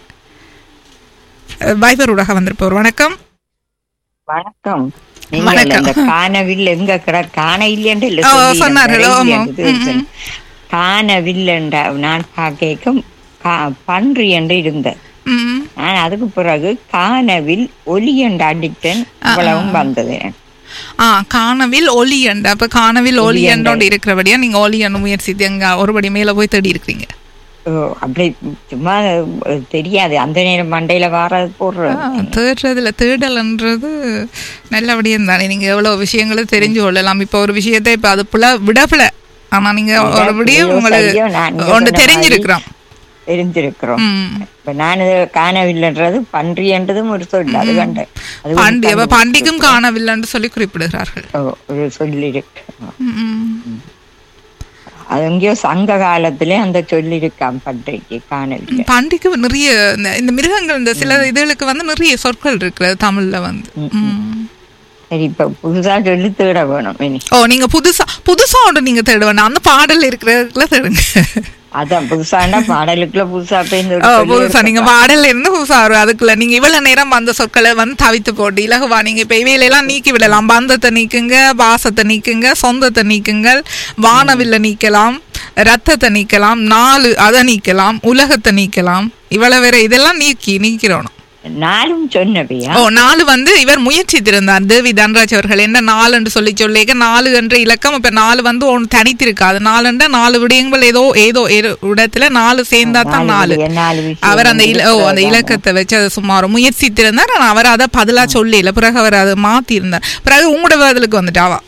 வைபர் ஊடாக வந்திருப்போர் வணக்கம் வணக்கம் நீங்கள் வணக்கம். அந்த காணவில் எங்க கிட காண இல்லையென்று இல்ல ஓ, சொல்லி சொன்னார்கள், இல்லை ஆமா. என்று ம், ம். சொன்னேன். காணவில் என்ற நான் கேட்கும் பன்றி என்று இருந்தது ம் நான் அதுக்கு பிறகு காணவில் ஒலி என்று அடித்தேன் இவ்வளவும் வந்தது எனக்கு. ஆ காணவில் ஒலி அண்டு அப்ப காணவில் ஒலி ஒலி அண்டு. அண்டோண்டு இருக்கிறபடியா நீங்க ஒலி அண்டு முயற்சி எங்க ஒருபடி மேல போய் தேடி இருக்கிறீங்க ஓ, அப்படி சும்மா அஹ், தெரியாது அந்த நேரம் மண்டையில வாரது போடுறது ஆ, தேடுறதுல தேடல்ன்றது நல்லபடியும் தானே நீங்க எவ்வளவு விஷயங்களை தெரிஞ்சு கொள்ளலாம் இப்ப ஒரு விஷயத்தை இப்ப அது புல விடப்புல ஆனா நீங்க ஒரு விடியும் சரியோ, உங்களுக்கு சரியோ, நான் நீங்க ஒன்று சொன்ன தெரிஞ்சிருக்கிறோம் தெரிஞ்சிருக்கிறோம் ம் இப்ப நான் இது காணவில்லைன்றது பன்றி என்றதும் ஒரு சொல் அது கண்டேன் அது ஒரு பாண்டி அப்ப தமிழ் பாண்டிக்கும் காணவில்லைன்னு சொல்லி குறிப்பிடுகிறார்கள் ஓ, ஒரு சொல்லிருக்கு ம், ம். அது எங்கேயோ சங்க காலத்திலே அந்த சொல்லிருக்கான் பன்றிக்கு காணவில்லை பாண்டிக்கு நிறைய இந்த- இந்த மிருகங்கள் இந்த சில இதுகளுக்கு வந்து நிறைய சொற்கள் இருக்கிறது தமிழ்ல வந்து ம். சரி இப்ப புதுசா சொல்லி தேட வேணும் இனி ஓ நீங்க புதுசா புதுசா ஒன்று நீங்க தேட வேண்டாம் அந்த பாடல் இருக்கிறதுல தேடுங்க அதான் புதுசாண்டா பாடலுக்குள்ள புதுசா பேருந்து ஓ புதுசா நீங்க பாடல்ல இருந்து புதுசா வரும் அதுக்குள்ள நீங்க இவ்வளவு நேரம் அந்த சொற்களை வந்து தவித்து போட்டு இலகுவா நீங்க இப்ப இவையிலெல்லாம் நீக்கி விடலாம் பந்தத்தை நீக்குங்க பாசத்தை நீக்குங்க சொந்தத்தை நீக்குங்கள் வானவில்ல நீக்கலாம் ரத்தத்தை நீக்கலாம் நாலு அதை நீக்கலாம் உலகத்தை நீக்கலாம் இவ்வளவு வேற இதெல்லாம் நீக்கி நீக்கிறோம் நாலும் சொன்னவையா ஓ நாலு வந்து இவர் முயற்சித்திருந்தார் தேவி தன்ராஜ் அவர்கள் என்ன நாலு என்று சொல்லி சொல்லிக்க நாலு என்ற இலக்கம் இப்ப நாலு வந்து ஒன்று தனித்திருக்காது நாலுன்ற நாலு விடயங்கள் ஏதோ ஏதோ ஒரு இடத்துல நாலு சேர்ந்தா தான் நாலு விடயம், நாலு விஷயம் அவர் அந்த இல ஓ அந்த இருக்கிறதா? இலக்கத்தை வச்சு அதை சுமார் முயற்சித்திருந்தார் ஆனா அவர் அதை பதிலா சொல்லல பிறகு அவர் அதை மாத்தி இருந்தார் பிறகு உங்களோட பதிலுக்கு வந்துட்டாவா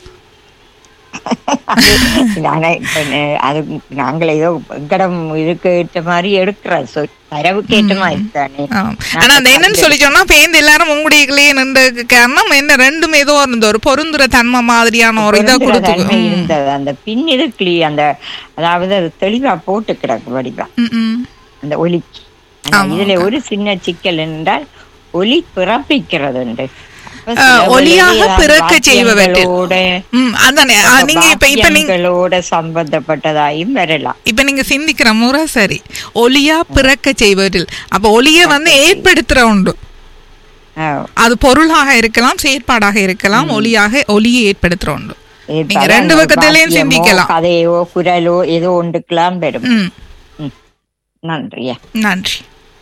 நானே இப்ப நே- அது நாங்கள் ஏதோ எங்கடம் இதுக்கு ஏற்ற மாதிரி எடுக்கிற சொல் தரவுக்கு ஏற்ற மாதிரி தானே ஆம். ஆனா அந்த என்னன்னு சொல்லி சொன்னா பேந்து எல்லாரும் உங்களுடைய நின்றதுக்கு காரணம் என்ன ரெண்டும் ஏதோ இருந்த ஒரு பொருந்துற தன்மை மாதிரியான ஒரு இதை பொருந்துற கொடுத்து தன்மை இருந்தது அந்த பின் இருக்குலி அந்த அதாவது அது தெளிவா போட்டு கிடக்கு வடிவா ம், ம். அந்த ஒலிக்கு ஆனா இதுல ஒரு சின்ன சிக்கல் என்றால் ஒலி பிறப்பிக்கிறது உண்டு. அப்ப சில அஹ், ஒலியாக வேளையில பிறக்க செய்பவற்றில் வாக்கியங்களோட ம், அதானே ஆ, நீங்க இப்ப இப்ப நீங்க வாக்கியங்களோட சம்பந்தப்பட்டதாயும் வரலாம் இப்ப நீங்க சிந்திக்கிற முறை சரி ஒலியா பிறக்க செய்வதில் அப்ப ஒலிய வந்து ஏற்படுத்துற உண்டு ஆஹ் அது பொருளாக இருக்கலாம் செயற்பாடாக இருக்கலாம் ஒலியாக ஒலியை ஏற்படுத்துற உண்டு இப்ப நீங்க அதான் ரெண்டு அந்த பக்கத்திலையும் வாக்கியமோ, சிந்திக்கலாம் கதையோ குரலோ ஏதோ ஒன்றுக்கெல்லாம் வரும் ம் ம். நன்றியா நன்றி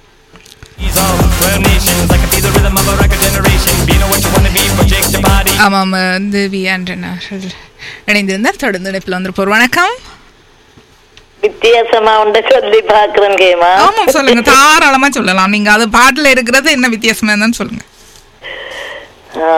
ஆமாம் தேவி ஆண்டன் அவர்கள் இணைந்திருந்தார் தொடர்ந்து இணைப்பில் வந்திருப்போர் வணக்கம் வித்தியாசமா உண்ட சொல்லி பாக்குறேன் கேமா ஆமாம் சொல்லுங்க தாராளமா சொல்லலாம் நீங்க அது பாட்டுல இருக்கிறது என்ன வித்தியாசமா இருந்தான்னு சொல்லுங்க ஆ,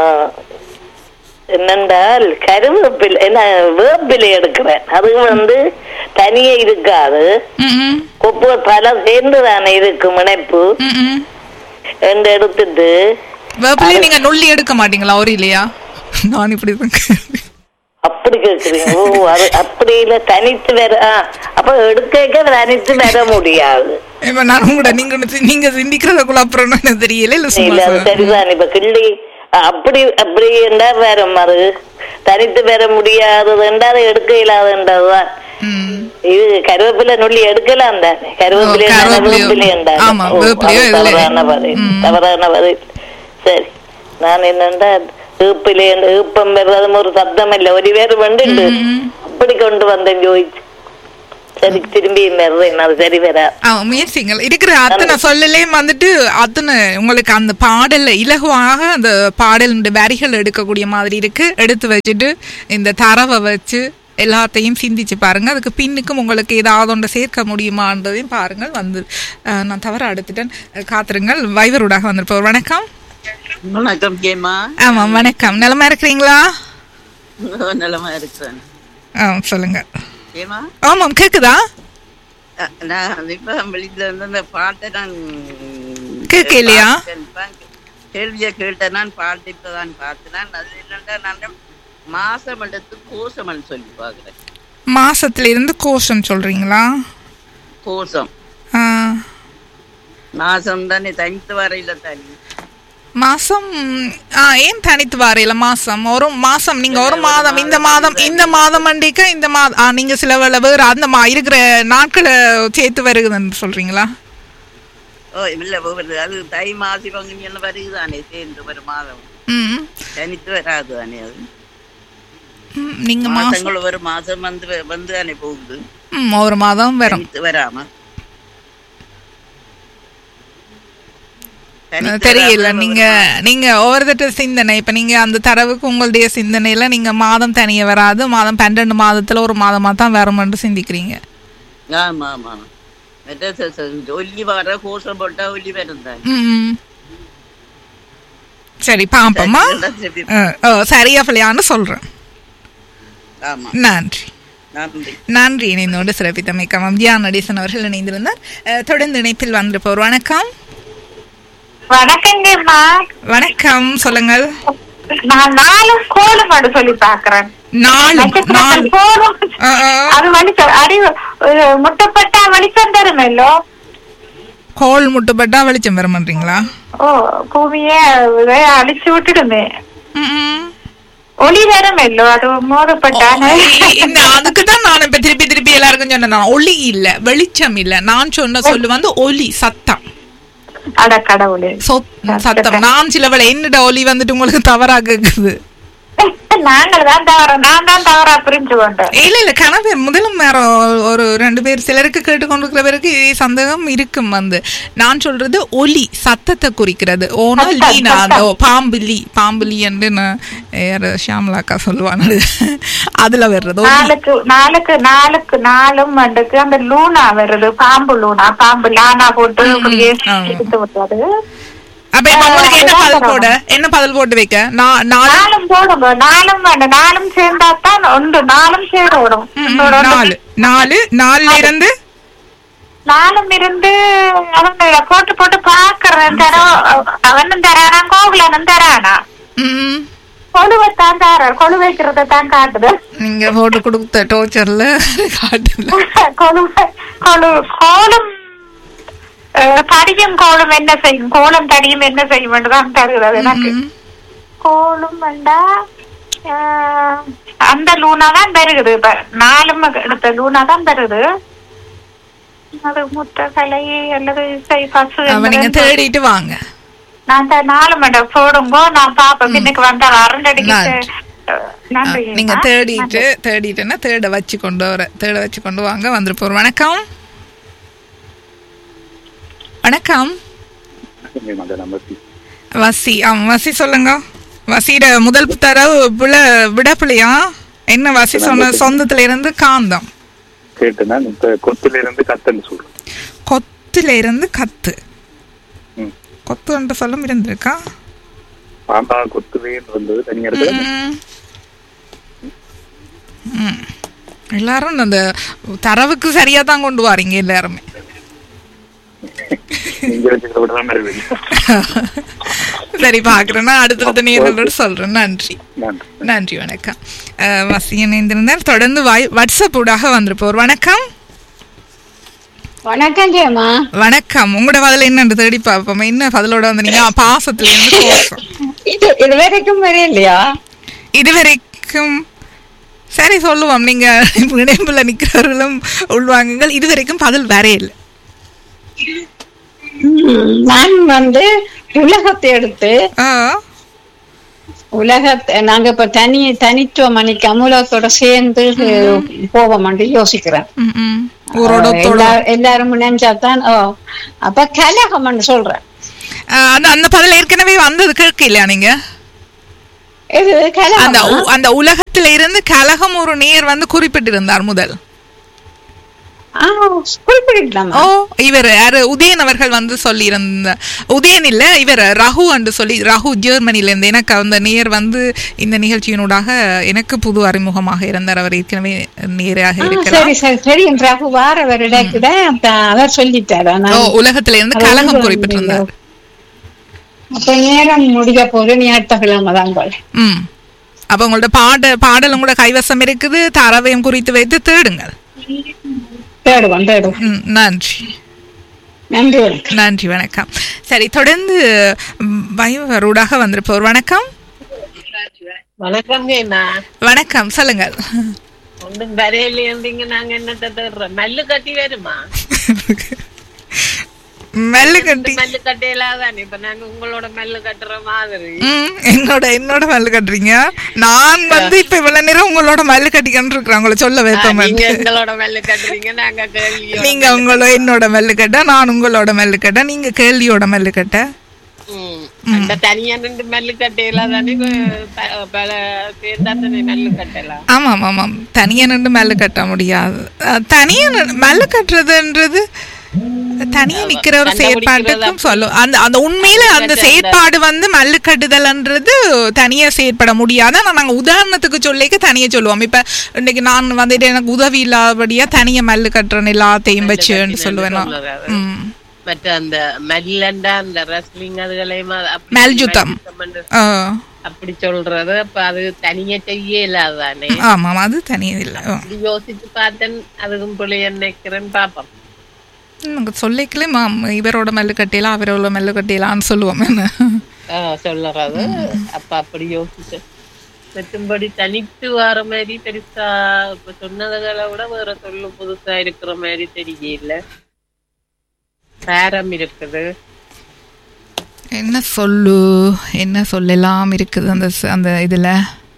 என்னென்றால் கருவேப்பிலை என்ன வேப்பிலை எடுக்கிறேன் அது வந்து தனியே இருக்காது ம், ம், கொப்பு பல சேர்ந்து தானே இருக்கும் இணைப்பு ம், ம். ரெண்டு எடுத்துட்டு வேப்பிலையை நீங்க நொல்லி எடுக்க மாட்டீங்களா ஒரு இல்லையா நான் இப்படி தான் கேள்வி. அப்படி கேக்குறீங்க ஓ அது அப்படி இல்ல தனித்து வர ஆ, அப்ப எடுக்க தனித்து வர முடியாது இப்ப நான் உங்களோட நீங்க ஒண்ணு- நீங்க சிந்திக்கிறதுக்குள்ள அப்புறம் எனக்கு தெரியல இல்ல இல்ல சும்மா அது சொல்றேன். சரிதான் இப்ப கிள்ளி அ, அப்படி அப்படி என்றா வரும் அது தனித்து பெற முடியாதது என்றால் எடுக்க இல்லாதன்றதுதான் ம். இது கருவேப்பிலை நுள்ளி எடுக்கலாம் தானே கருவேப்பிலை ஓ, கருவேப்பிலையோ. வேப்பிலை என்றால் ஆமா, ஓ, வேப்பிலையோ அது இல்லை. தவறான பதில் ம். தவறான பதில் சரி நான் என்னண்டா ஈப்பிலை ஈப்பம் பெறதும் ஒரு சப்தம் இல்ல ஒரு பேர் வந்துண்டு அப்படி கொண்டு வந்தேன் ஜோதிச்சு சரி திரும்பி வர்றேன் அது சரி வரா ஆ, முயற்சிங்கள் இருக்கிற அத்தனை சொல்லலையும் வந்துட்டு அத்தனை உங்களுக்கு அந்த பாடல்ல இலகுவாக அந்த பாடலுடைய வரிகள் எடுக்கக்கூடிய மாதிரி இருக்கு எடுத்து வச்சுட்டு இந்த தரவை வச்சு எல்லாத்தையும் சிந்திச்சு பாருங்க அதுக்கு பின்னுக்கும் உங்களுக்கு ஏதாவது ஒன்று சேர்க்க முடியுமான்றதையும் பாருங்கள் வந்து ஆ, நான் தவற அடுத்துட்டேன் காத்துருங்கள் வைவருடாக வந்திருப்போம் வணக்கம் வணக்கம் கேமா ஆமாம் வணக்கம் நிலமா இருக்கிறீங்களா நலமா இருக்கிறேன் ஆ சொல்லுங்க கேமா ஆமாம் கேக்குதா அஹ், நான் இப்ப வெளியில இருந்து அந்த பாட்டை நான் கேட்கலையா? கேட்டேன். கேள்வியை கேட்டேன் நான் பாட்டு இப்பதான் பார்த்தேன் அது என்னன்னா நான் மாசம் எடுத்து கோசம்னு சொல்லி பாக்குறேன் மாசத்துல இருந்து கோஷம் சொல்றீங்களா கோசம் ஆ மாசம் தானே தனித்து வரையில தனி மாசம் ஆ ஏன் தனித்து வாரையில மாசம் ஒரு மாசம் நீங்க ஒரு மாதம் இந்த மாதம் இந்த மாதம் அண்டிக்க இந்த மாதம் ஆ நீங்க சில வேளை வேறு அந்த மா இருக்கிற நாட்களை சேர்த்து வருகுதுன்னு சொல்றீங்களா ஓ இல்ல ஒவ்வொரு அது தை மாசி பங்குனி எல்லாம் வருகுதானே சேர்ந்து ஒரு மாதம் ம் தனித்து வராது தானே அது ம், நீங்க மாசம் மாசங்கள் ஒரு மாசம் வந்து வந்து தானே போகுது ம், ஒரு மாதம் வரும் தனித்து வராம தனித்து தெரியல வராம நீங்க நீங்க ஒவ்வொருத்தட்ட சிந்தனை இப்ப நீங்க அந்த தரவுக்கு உங்களுடைய சிந்தனையில நீங்க மாதம் தனிய வராது மாதம் பன்னெண்டு மாதத்துல ஒரு மாதமா தான் வரும்னு சிந்திக்கிறீங்க ஆமா ஆமா மറ്റേ സ- സ- ഒല്ലി വര കോസം പൊട്ട ഒല്ലി വരുന്നതാണ് ம், ம். சரி பாப்போமா திருப்பி அஹ், ஓ, சரியா பிள்ளையான்னு சொல்றேன் ஆமா நன்றி நன்றி நன்றி இணைந்தோடு சிறப்பித்தமைக்கம் தியான் நடேசன் அவர்கள் இணைந்திருந்தார் அஹ், தொடர்ந்து இணைப்பில் வந்திருப்பவர் வணக்கம் வணக்கங்கம்மா வணக்கம் சொல்லுங்கள் நான் நாலும் கோலம் அப்படி சொல்லி பாக்குறேன் நாலு நாலு நட்சத்திரங்கள் கோலம் அஹ், அஹ். அது வெளிச்சம் அடி அஹ், முட்டைப்பட்டா வெளிச்சம் தருமல்லோ கோல் முட்டுப்பட்டா வெளிச்சம் வர மாட்டீங்களா ஓ பூமிய இதை அழிச்சு விட்டுடுமே ம், ம். ஒளி வருமல்லோ அது மோதப்பட்டா இந்த அதுக்கு தான் நான் இப்ப திருப்பி திருப்பி எல்லாருக்கும் சொன்னேன் நான் ஒளி இல்ல வெளிச்சம் இல்ல நான் சொன்ன சொல்லு வந்து ஒலி சத்தம் அட கடவுளே சொத்- சத்தம் நான் சில வேளை என்னோட ஒலி வந்துட்டு உங்களுக்கு தவறா கேக்குது நாங்கள் தான் தவற நான் தான் தவறா புரிஞ்சு கொண்டேன் இல்ல இல்ல கனவு முதலும் வேற ஒரு ரெண்டு பேர் சிலருக்கு கேட்டுக்கொண்டிருக்கிற பேருக்கு சந்தேகம் இருக்கும் வந்து நான் சொல்றது ஒலி சத்தத்தை குறிக்கிறது ஓனா சத்தம், லீனா சத்தம். ஓ, பாம்பு லீ பாம்பு லீ என்று நான் யாரு ஷியாமலாக்கா சொல்லுவாங்க அதுல வர்றது ஒலி. நாளுக்கு நாளுக்கு நாளுக்கு நாலும் வந்துக்கு அந்த லூனா வருது பாம்பு லூனா பாம்பு லானா போட்டு அப்படியே ஆமா. எடுத்து விடுறது அப்ப இப்ப உங்களுக்கு என்ன ஆ, பதில் அதான் போட என்ன பதில் போட்டு வைக்க நான் நாலு நாலும் போடுங்க நாலும் வேண்டாம் நாலும் சேர்ந்தா தான் ஒன்று நாலும் சேரணும் ம், ம், இன்னொரு ஒன்று நாலு நாலு நாலுல இருந்து நாலும் இருந்து அவங்க போட்டு போட்டு பாக்குறேன் தர அவனும் தரானா கோகுலனும் தரானா ம், கொழுவைத்தான் தர கொழு வைக்கிறத தான் காட்டுது நீங்க போட்டு கொடுத்த டோர்ச்சர்ல காட்டுல கொழுவை கொழு கோலம் அஹ், தடியும் கோலம் என்ன செய்யும் கோலம் தடியும் என்ன செய்யும் என்றுதான் தருகிறது எனக்கு ம். கோலும் வேண்டா அஹ், அந்த லூனா தான் தருகுது இப்ப நாலும் எடுத்த லூனா தான் தருது அது முட்டை கலை அல்லது இசை பசு அப்ப நீங்க என்பது தேடிட்டு வாங்க நான் இந்த நாலு மண்டை போடும்போ நான் பாப்பேன் இன்னைக்கு வந்தா அரண்டடிக்கு நன்றி. நன்றி நீங்க தேடிட்டு தேடிட்டுன்னா தேட வச்சு கொண்டு வர தேட வச்சு கொண்டு வாங்க வந்துருப்போம் வணக்கம் வணக்கம் வசி ஆ வசி சொல்லுங்க வசியோட முதல் தரவு விட விடப்பிள்ளையா என்ன வசி சொன்ன சொந்தத்துல இருந்து காந்தம் கேட்டு நான் இப்ப கொத்துல இருந்து கத்தன்னு சொல்றேன் கொத்துல இருந்து கத்து ம். கொத்து என்ற சொல்லும் இருந்திருக்கா பாம்பா கொத்துவேன்னு வந்தது தனியா இருக்கு ம். ம். எல்லாரும் அந்த தரவுக்கு சரியா தான் கொண்டு வாரீங்க எல்லாருமே நீங்க வச்சுக்கிறத விட தான் வருவீங்க சரி பாக்குறேன்னா அடுத்தடுத்த நேர்களோடு சொல்றேன் நன்றி நன்றி நன்றி வணக்கம் அஹ், வசி இணைந்திருந்தால் தொடர்ந்து வாய் வாட்ஸ்அப் ஊடாக வந்திருப்போர் வணக்கம் வணக்கம் ஜெயமா வணக்கம் உங்களோட பதில் என்னன்னு தேடி பார்ப்போம் என்ன பதிலோட வந்தீங்க பாசத்துல இருந்து கோசம் இது இது வரைக்கும் வரையிலையா இதுவரைக்கும் சரி சொல்லுவோம் நீங்க இணைப்புல நிக்கிறவர்களும் உள்வாங்குங்கள் இதுவரைக்கும் பதில் வரே இல்லை ம், நான் வந்து உலகத்தை எடுத்து உலகத்தை நாங்க இப்ப தனி தனித்துவம் அன்னைக்கு அமுலத்தோட சேர்ந்து போவோம் யோசிக்கிறேன் ம், ம். ஊரோட அஹ் தொட- எல்லா- எல்லாரும் நினைச்சாதான் ஓ அப்ப கலகம்னு சொல்றேன் அஹ், அந்த அந்த பதில் ஏற்கனவே வந்தது கேட்கலையா நீங்க இது கலகம் அந்த உ- அந்த உலகத்துல இருந்து கலகம் ஒரு நேர் வந்து குறிப்பிட்டிருந்தார் முதல் குறிப்பிடலாம் ஓ இவர் யாரு உதயன் அவர்கள் வந்து சொல்லியிருந்த உதயன் இல்ல இவர் ரகு என்று சொல்லி ரகு ஜெர்மனில இருந்து எனக்கு அந்த நேர் வந்து இந்த நிகழ்ச்சியினூடாக எனக்கு புது அறிமுகமாக இருந்தார் அவர் ஏற்கனவே நேராக ஆ, இருக்கலாம் சரி சரி சரி ரகு வார வருடக்குட அவர் சொல்லிட்டாரா ஓ நான் உலகத்துல இருந்து அவர் கலகம் வந்து குறிப்பிட்டிருந்தார் அப்ப நேரம் முடிய போது நீ அடுத்த கிழமை தான் போல ம் அப்ப உங்களோட பாட பாடல் உங்களோட கைவசம் இருக்குது தரவையும் குறித்து வைத்து தேடுங்கள் தேடுவோம் தேடுவோம் ம், நன்றி நன்றி வணக்கம் நன்றி வணக்கம் சரி தொடர்ந்து ம், பயவரூடாக வந்திருப்போர் வணக்கம் வணக்கம் என்ன வணக்கம் சொல்லுங்கள் ஒன்றும் வரையில இருந்தீங்க நாங்க என்னத்த தேடுறோம் மல்லு கட்டி வருமா மெல்லு கட்டி மல்லு கட்டையிலாதானே இப்ப நாங்க உங்களோட மல்லு கட்டுற மாதிரி ம், என்னோட என்னோட மல்லு கட்டுறீங்க நான் வந்து இப்ப இவ்வளவு நேரம் உங்களோட மல்லு கட்டிக்கிட்டு இருக்கிறேன் உங்களை சொல்ல வைப்போம் நீங்க எங்களோட மல்லு கட்டுறீங்க நாங்க கேள்வியோட நீங்க உங்களோட என்னோட மல்லு கட்ட நான் உங்களோட மல்லு கட்ட நீங்க கேள்வியோட மல்லு கட்ட ம். அந்த தனியா நின்று மல்லு கட்டையில தானே ப- பல சேர்ந்தா தானே மல்லு கட்டலாம் ஆமாம் ஆமாம் தனியா நின்று மல்லு கட்ட முடியாது அஹ், தனியா நின்னு- மல்லு கட்டுறதுன்றது தனியா நிக்கிற ஒரு செயற்பாட்டுக்கும் சொல்லும் அந்த அந்த உண்மையில அந்த செயற்பாடு வந்து மல்லு கட்டுதல்ன்றது தனியா செயற்பட முடியாது ஆனா நாங்க உதாரணத்துக்கு சொல்லிக்க தனியா சொல்லுவோம் இப்ப இன்னைக்கு நான் வந்துட்டு எனக்கு உதவி இல்லாதபடியா தனியா மல்லு கட்டுறேன் எல்லாத்தையும் வச்சுன்னு சொல்லுவேன் நான். ம் மற்ற அந்த மல்லண்டா அந்த ரெஸ்லிங் அதுகளையும் அது அப்படி மல்யுத்தம். மல்யுத்தம்னு ஆ. அப்படி சொல்றது அப்ப அது தனியா செய்ய இல்லாதானே ஆமாம் அது தனியா இல்லை ஆ. அப்படி யோசிச்சு பார்த்தேன் அதுக்கும் பிள்ளைய நினைக்கிறேன்னு பாப்போம் நாங்க சொல்லிக்கலே மாம் இவரோட மல்லு கட்டியலாம் அவரோட மல்லு கட்டியலாம்னு சொல்லுவோம் என்ன ஆஹ் சொல்லுறது அப்ப அப்படி யோசிச்சேன் மற்றும்படி தனித்து வர மாதிரி பெருசா இப்ப சொன்னதுகளை விட வேற சொல்லு புதுசா இருக்கிற மாதிரி தெரியல பேரம் இருக்குது என்ன சொல்லு என்ன சொல்லலாம் இருக்குது அந்த ச- அந்த இதுல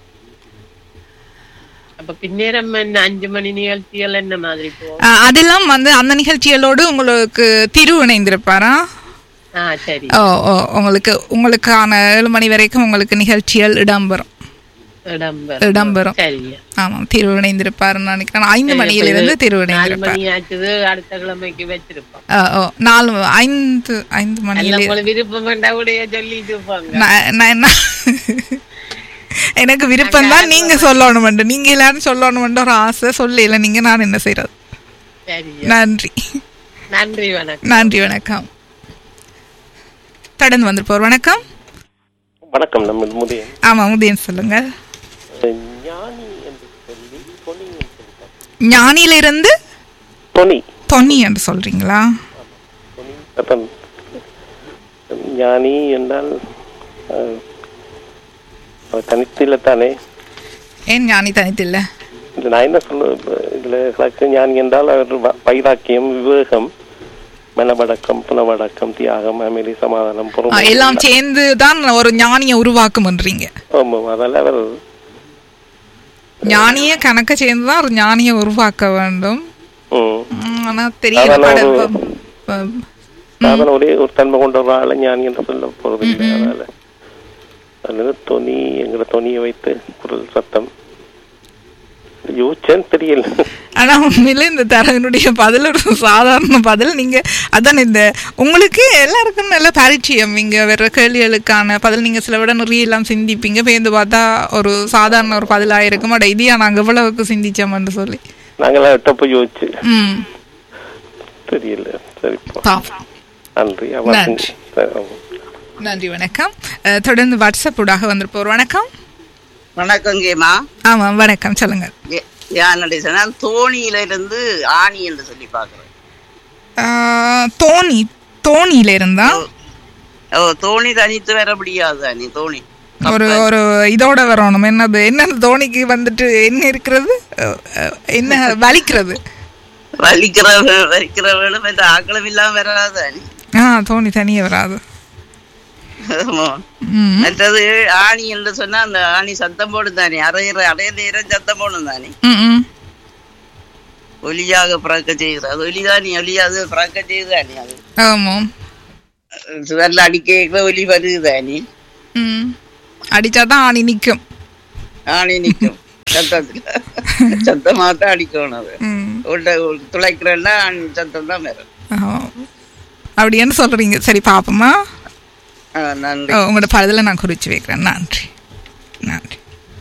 அப்ப பின்னேரம் என்ன அஞ்சு மணி நிகழ்ச்சிகள் என்ன மாதிரி போகும் ஆ, அதெல்லாம் வந்து அந்த நிகழ்ச்சிகளோடு உங்களுக்கு திரு இணைந்திருப்பாரா ஆ சரி ஓ ஓ உங்களுக்கு உங்களுக்கான ஏழு மணி வரைக்கும் உங்களுக்கு நிகழ்ச்சிகள் இடம்பெறும் இடம்பெறும் இடம்பெறும் சரியா ஆமாம் திரு இணைந்திருப்பாருன்னு நினைக்கிறேன் ஐந்து சரி, மணியிலிருந்து அப்ப திரு இது நாலு இணைந்திருப்பார் மணி ஆச்சுது அடுத்த கிழமைக்கு வச்சிருப்போம் ஆ, ஓ நாலு ஐந்து ஐந்து அல்ல மணியில உங்களுக்கு விருப்பம் வேண்டாம் உடைய சொல்லிட்டு இருப்பாங்க நான் நான் என்ன எனக்கு விருப்பம் தான் நீங்க சொல்லணும் நீங்க எல்லாரும் சொல்லணும் ஒரு ஆசை சொல்லல நீங்க நான் என்ன செய்யறது சரி நன்றி நன்றி வணக்கம் நன்றி வணக்கம் தொடர்ந்து வந்திருப்போர் வணக்கம் வணக்கம் நம்ம முதியன் ஆமா உதயன் சொல்லுங்க ஞானி என்று சொல்லி பொன்னி என்று சொல்லிட்டாங்க ஞானியிலிருந்து பொன்னி தொன்னி என்று சொல்றீங்களா அதான் ஞானி என்றால் அஹ், அவர் தனித்தில தானே ஏன் ஞானி தனித்தில்ல இது நான் என்ன சொல்ல இதுல கிழக்கு ஞானி என்றால் அவர் வ- வைராக்கியம் விவேகம் மனவடக்கம் புனவடக்கம் தியாகம் அமைதி சமாதானம் ஆ, பொறுமை எல்லாம் சேர்ந்து தான் ஒரு ஞானியை உருவாக்கும்ன்றீங்க ஆமாம் அதெல்லாம் அவர் ஞானியே கணக்க சேர்ந்து தான் ஒரு ஞானியை உருவாக்க வேண்டும் ம், ம், ஆனா தெரியல அதெல்லாம் படம் ஒரு- இப்ப- இப்ப- சாதாரண ஒரே ஒரு தன்மை கொண்ட ஒரு ஆளை ஞானி என்று சொல்ல போறது இல்லை அதனால அதனால தொனி எங்களை தொனியை வைத்து குரல் சத்தம் யோசிச்சேன்னு தெரியல ஆனா உண்மையில இந்த தரகனுடைய பதில் ஒரு சாதாரண பதில் நீங்க அதான் இந்த உங்களுக்கு எல்லாருக்கும் நல்ல பரிச்சயம் இங்க வர்ற கேள்விகளுக்கான பதில் நீங்க சில விட நிறைய எல்லாம் சிந்திப்பீங்க பேருந்து பார்த்தா ஒரு சாதாரண ஒரு பதிலாக இருக்கும் அட இதையா நாங்க இவ்வளவுக்கு சிந்திச்சோம்னு சொல்லி நாங்களாம் தப்பு யோசிச்சு ம் தெரியல சரி போ. பாப்போம் நன்றி அவன் நன்றி. சரி. நன்றி வணக்கம் அஹ், தொடர்ந்து வாட்ஸ்அப் ஊடாக வந்திருப்போர் வணக்கம் வணக்கம் கேமா ஆமா வணக்கம் சொல்லுங்க யான் சொன்னா தோணியில இருந்து ஆணி என்று சொல்லி பாக்குறேன் அஹ், தோணி தோணியில இருந்தா ஓ தோணி தனித்து வர முடியாது அணி தோணி ஒரு ஒரு இதோட வரணும் என்னது என்ன தோணிக்கு வந்துட்டு என்ன இருக்கிறது அஹ், அஹ், என்ன வலிக்கிறது வலிக்கிற வலிக்கிறவர்களும் இந்த ஆக்களம் இல்லாம வராது அணி ஆ தோணி தனியே வராது ஆமா. ம். மற்றது ஆணி என்று சொன்னா அந்த ஆணி சத்தம் போடும் தானே அரையிற அடைய நேரம் சத்தம் போடும் தானே ம், ம். ஒலியாக பிறக்க செய்கிறது அது ஒலிதானே ஒலி அது பிறக்க செய்யுதானே அது ஆமாம் சுவர்ல அடிக்க ஒலி வருது தானே ம் அடிச்சாதான் ஆணி நிக்கும் ஆணி நிக்கும் சத்தத்துல சத்தமா தான் அடிக்கணும் அது ம். உள்ள துளைக்கிறேன்னா ஆணி சத்தம் தான் வரும் ஆ. அப்படின்னு சொல்றீங்க சரி பாப்போமா ஆ, நன்றி ஓ, உங்களோட பதில நான் குறிச்சு வைக்கிறேன் நன்றி நன்றி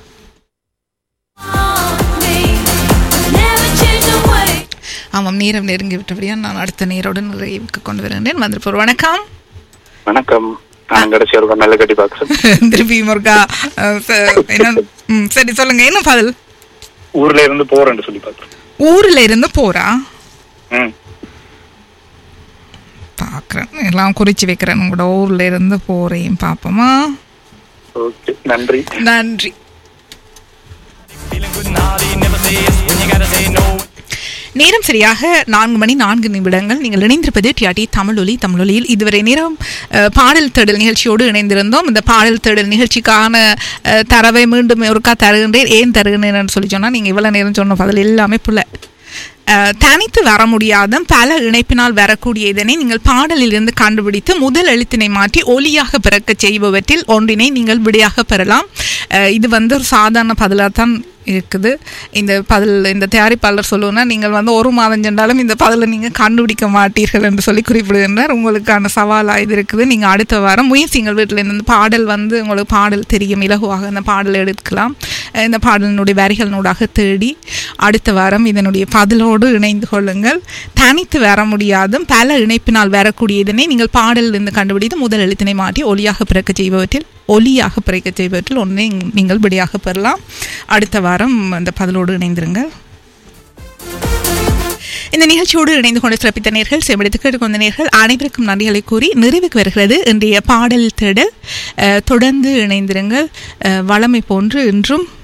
ஆமாம் நேரம் நெருங்கி விட்டபடியா நான் அடுத்த நேரோடு நிறைவுக்கு கொண்டு வருகின்றேன் வந்திருப்போர் வணக்கம் வணக்கம் நான் கடைசி ஒரு நல்ல கட்டி பாக்குறேன் திருப்பி முருகா அஹ், ச- என்ன ம், சரி சொல்லுங்க என்ன பதில் ஊர்ல இருந்து போறேன்னு சொல்லி பாக்குறேன் ஊர்ல இருந்து போறா ம் பாக்குறேன் எல்லாம் குறிச்சு வைக்கிறேன் உங்களோட ஊர்ல இருந்து போறேன் பாப்போமா ஓகே நன்றி நன்றி நேரம் சரியாக நான்கு மணி நான்கு நிமிடங்கள் நீங்கள் இணைந்திருப்பது டிஆர்டி தமிழொலி தமிழொலியில் இதுவரை நேரம் அஹ், பாடல் தேடல் நிகழ்ச்சியோடு இணைந்திருந்தோம் இந்த பாடல் தேடல் நிகழ்ச்சிக்கான அஹ், தரவை மீண்டும் ஒருக்கா தருகின்றேன் ஏன் தருகின்றேன்னு சொல்லி சொன்னால் நீங்கள் இவ்வளோ நேரம் சொன்ன பதில் எல்லாமே புள்ள அஹ், தனித்து வர முடியாத பல இணைப்பினால் வரக்கூடிய இதனை நீங்கள் பாடலிலிருந்து கண்டுபிடித்து முதல் எழுத்தினை மாற்றி ஒலியாக பிறக்கச் செய்பவற்றில் ஒன்றினை நீங்கள் விடையாக பெறலாம் அஹ், இது வந்து ஒரு சாதாரண பதிலாக தான் இருக்குது இந்த பதில் இந்த தயாரிப்பாளர் சொல்லுவோன்னா நீங்கள் வந்து ஒரு மாதம் சென்றாலும் இந்த பதிலை நீங்கள் கண்டுபிடிக்க மாட்டீர்கள் என்று சொல்லி குறிப்பிடுகின்றார் உங்களுக்கான சவாலாக இது இருக்குது நீங்கள் அடுத்த வாரம் முயற்சிங்கள் வீட்டில் இந்த பாடல் வந்து உங்களுக்கு பாடல் தெரியும் இலகுவாக இந்த பாடல் எடுக்கலாம் அஹ் இந்த பாடலினுடைய வரிகளினூடாக தேடி அடுத்த வாரம் இதனுடைய பதிலோடு இணைந்து கொள்ளுங்கள் தனித்து வர முடியாதும் பல இணைப்பினால் வரக்கூடிய இதனை நீங்கள் பாடலிலிருந்து கண்டுபிடித்து முதல் எழுத்தினை மாற்றி ஒலியாக பிறக்க செய்பவற்றில் ஒலியாக பிறக்க செய்பவற்றில் ஒன்றை நீங்கள் விடையாக பெறலாம் அடுத்த வாரம் அந்த பதிலோடு இணைந்திருங்கள் இந்த நிகழ்ச்சியோடு இணைந்து கொண்டு சிறப்பித்த நேர்கள் செவிடுத்து கேட்டுக்கொண்ட நேர்கள் அனைவருக்கும் நன்றிகளை கூறி நிறைவுக்கு வருகிறது இன்றைய பாடல் தேடல் அஹ், தொடர்ந்து இணைந்திருங்கள் அஹ், வளமை போன்று இன்றும்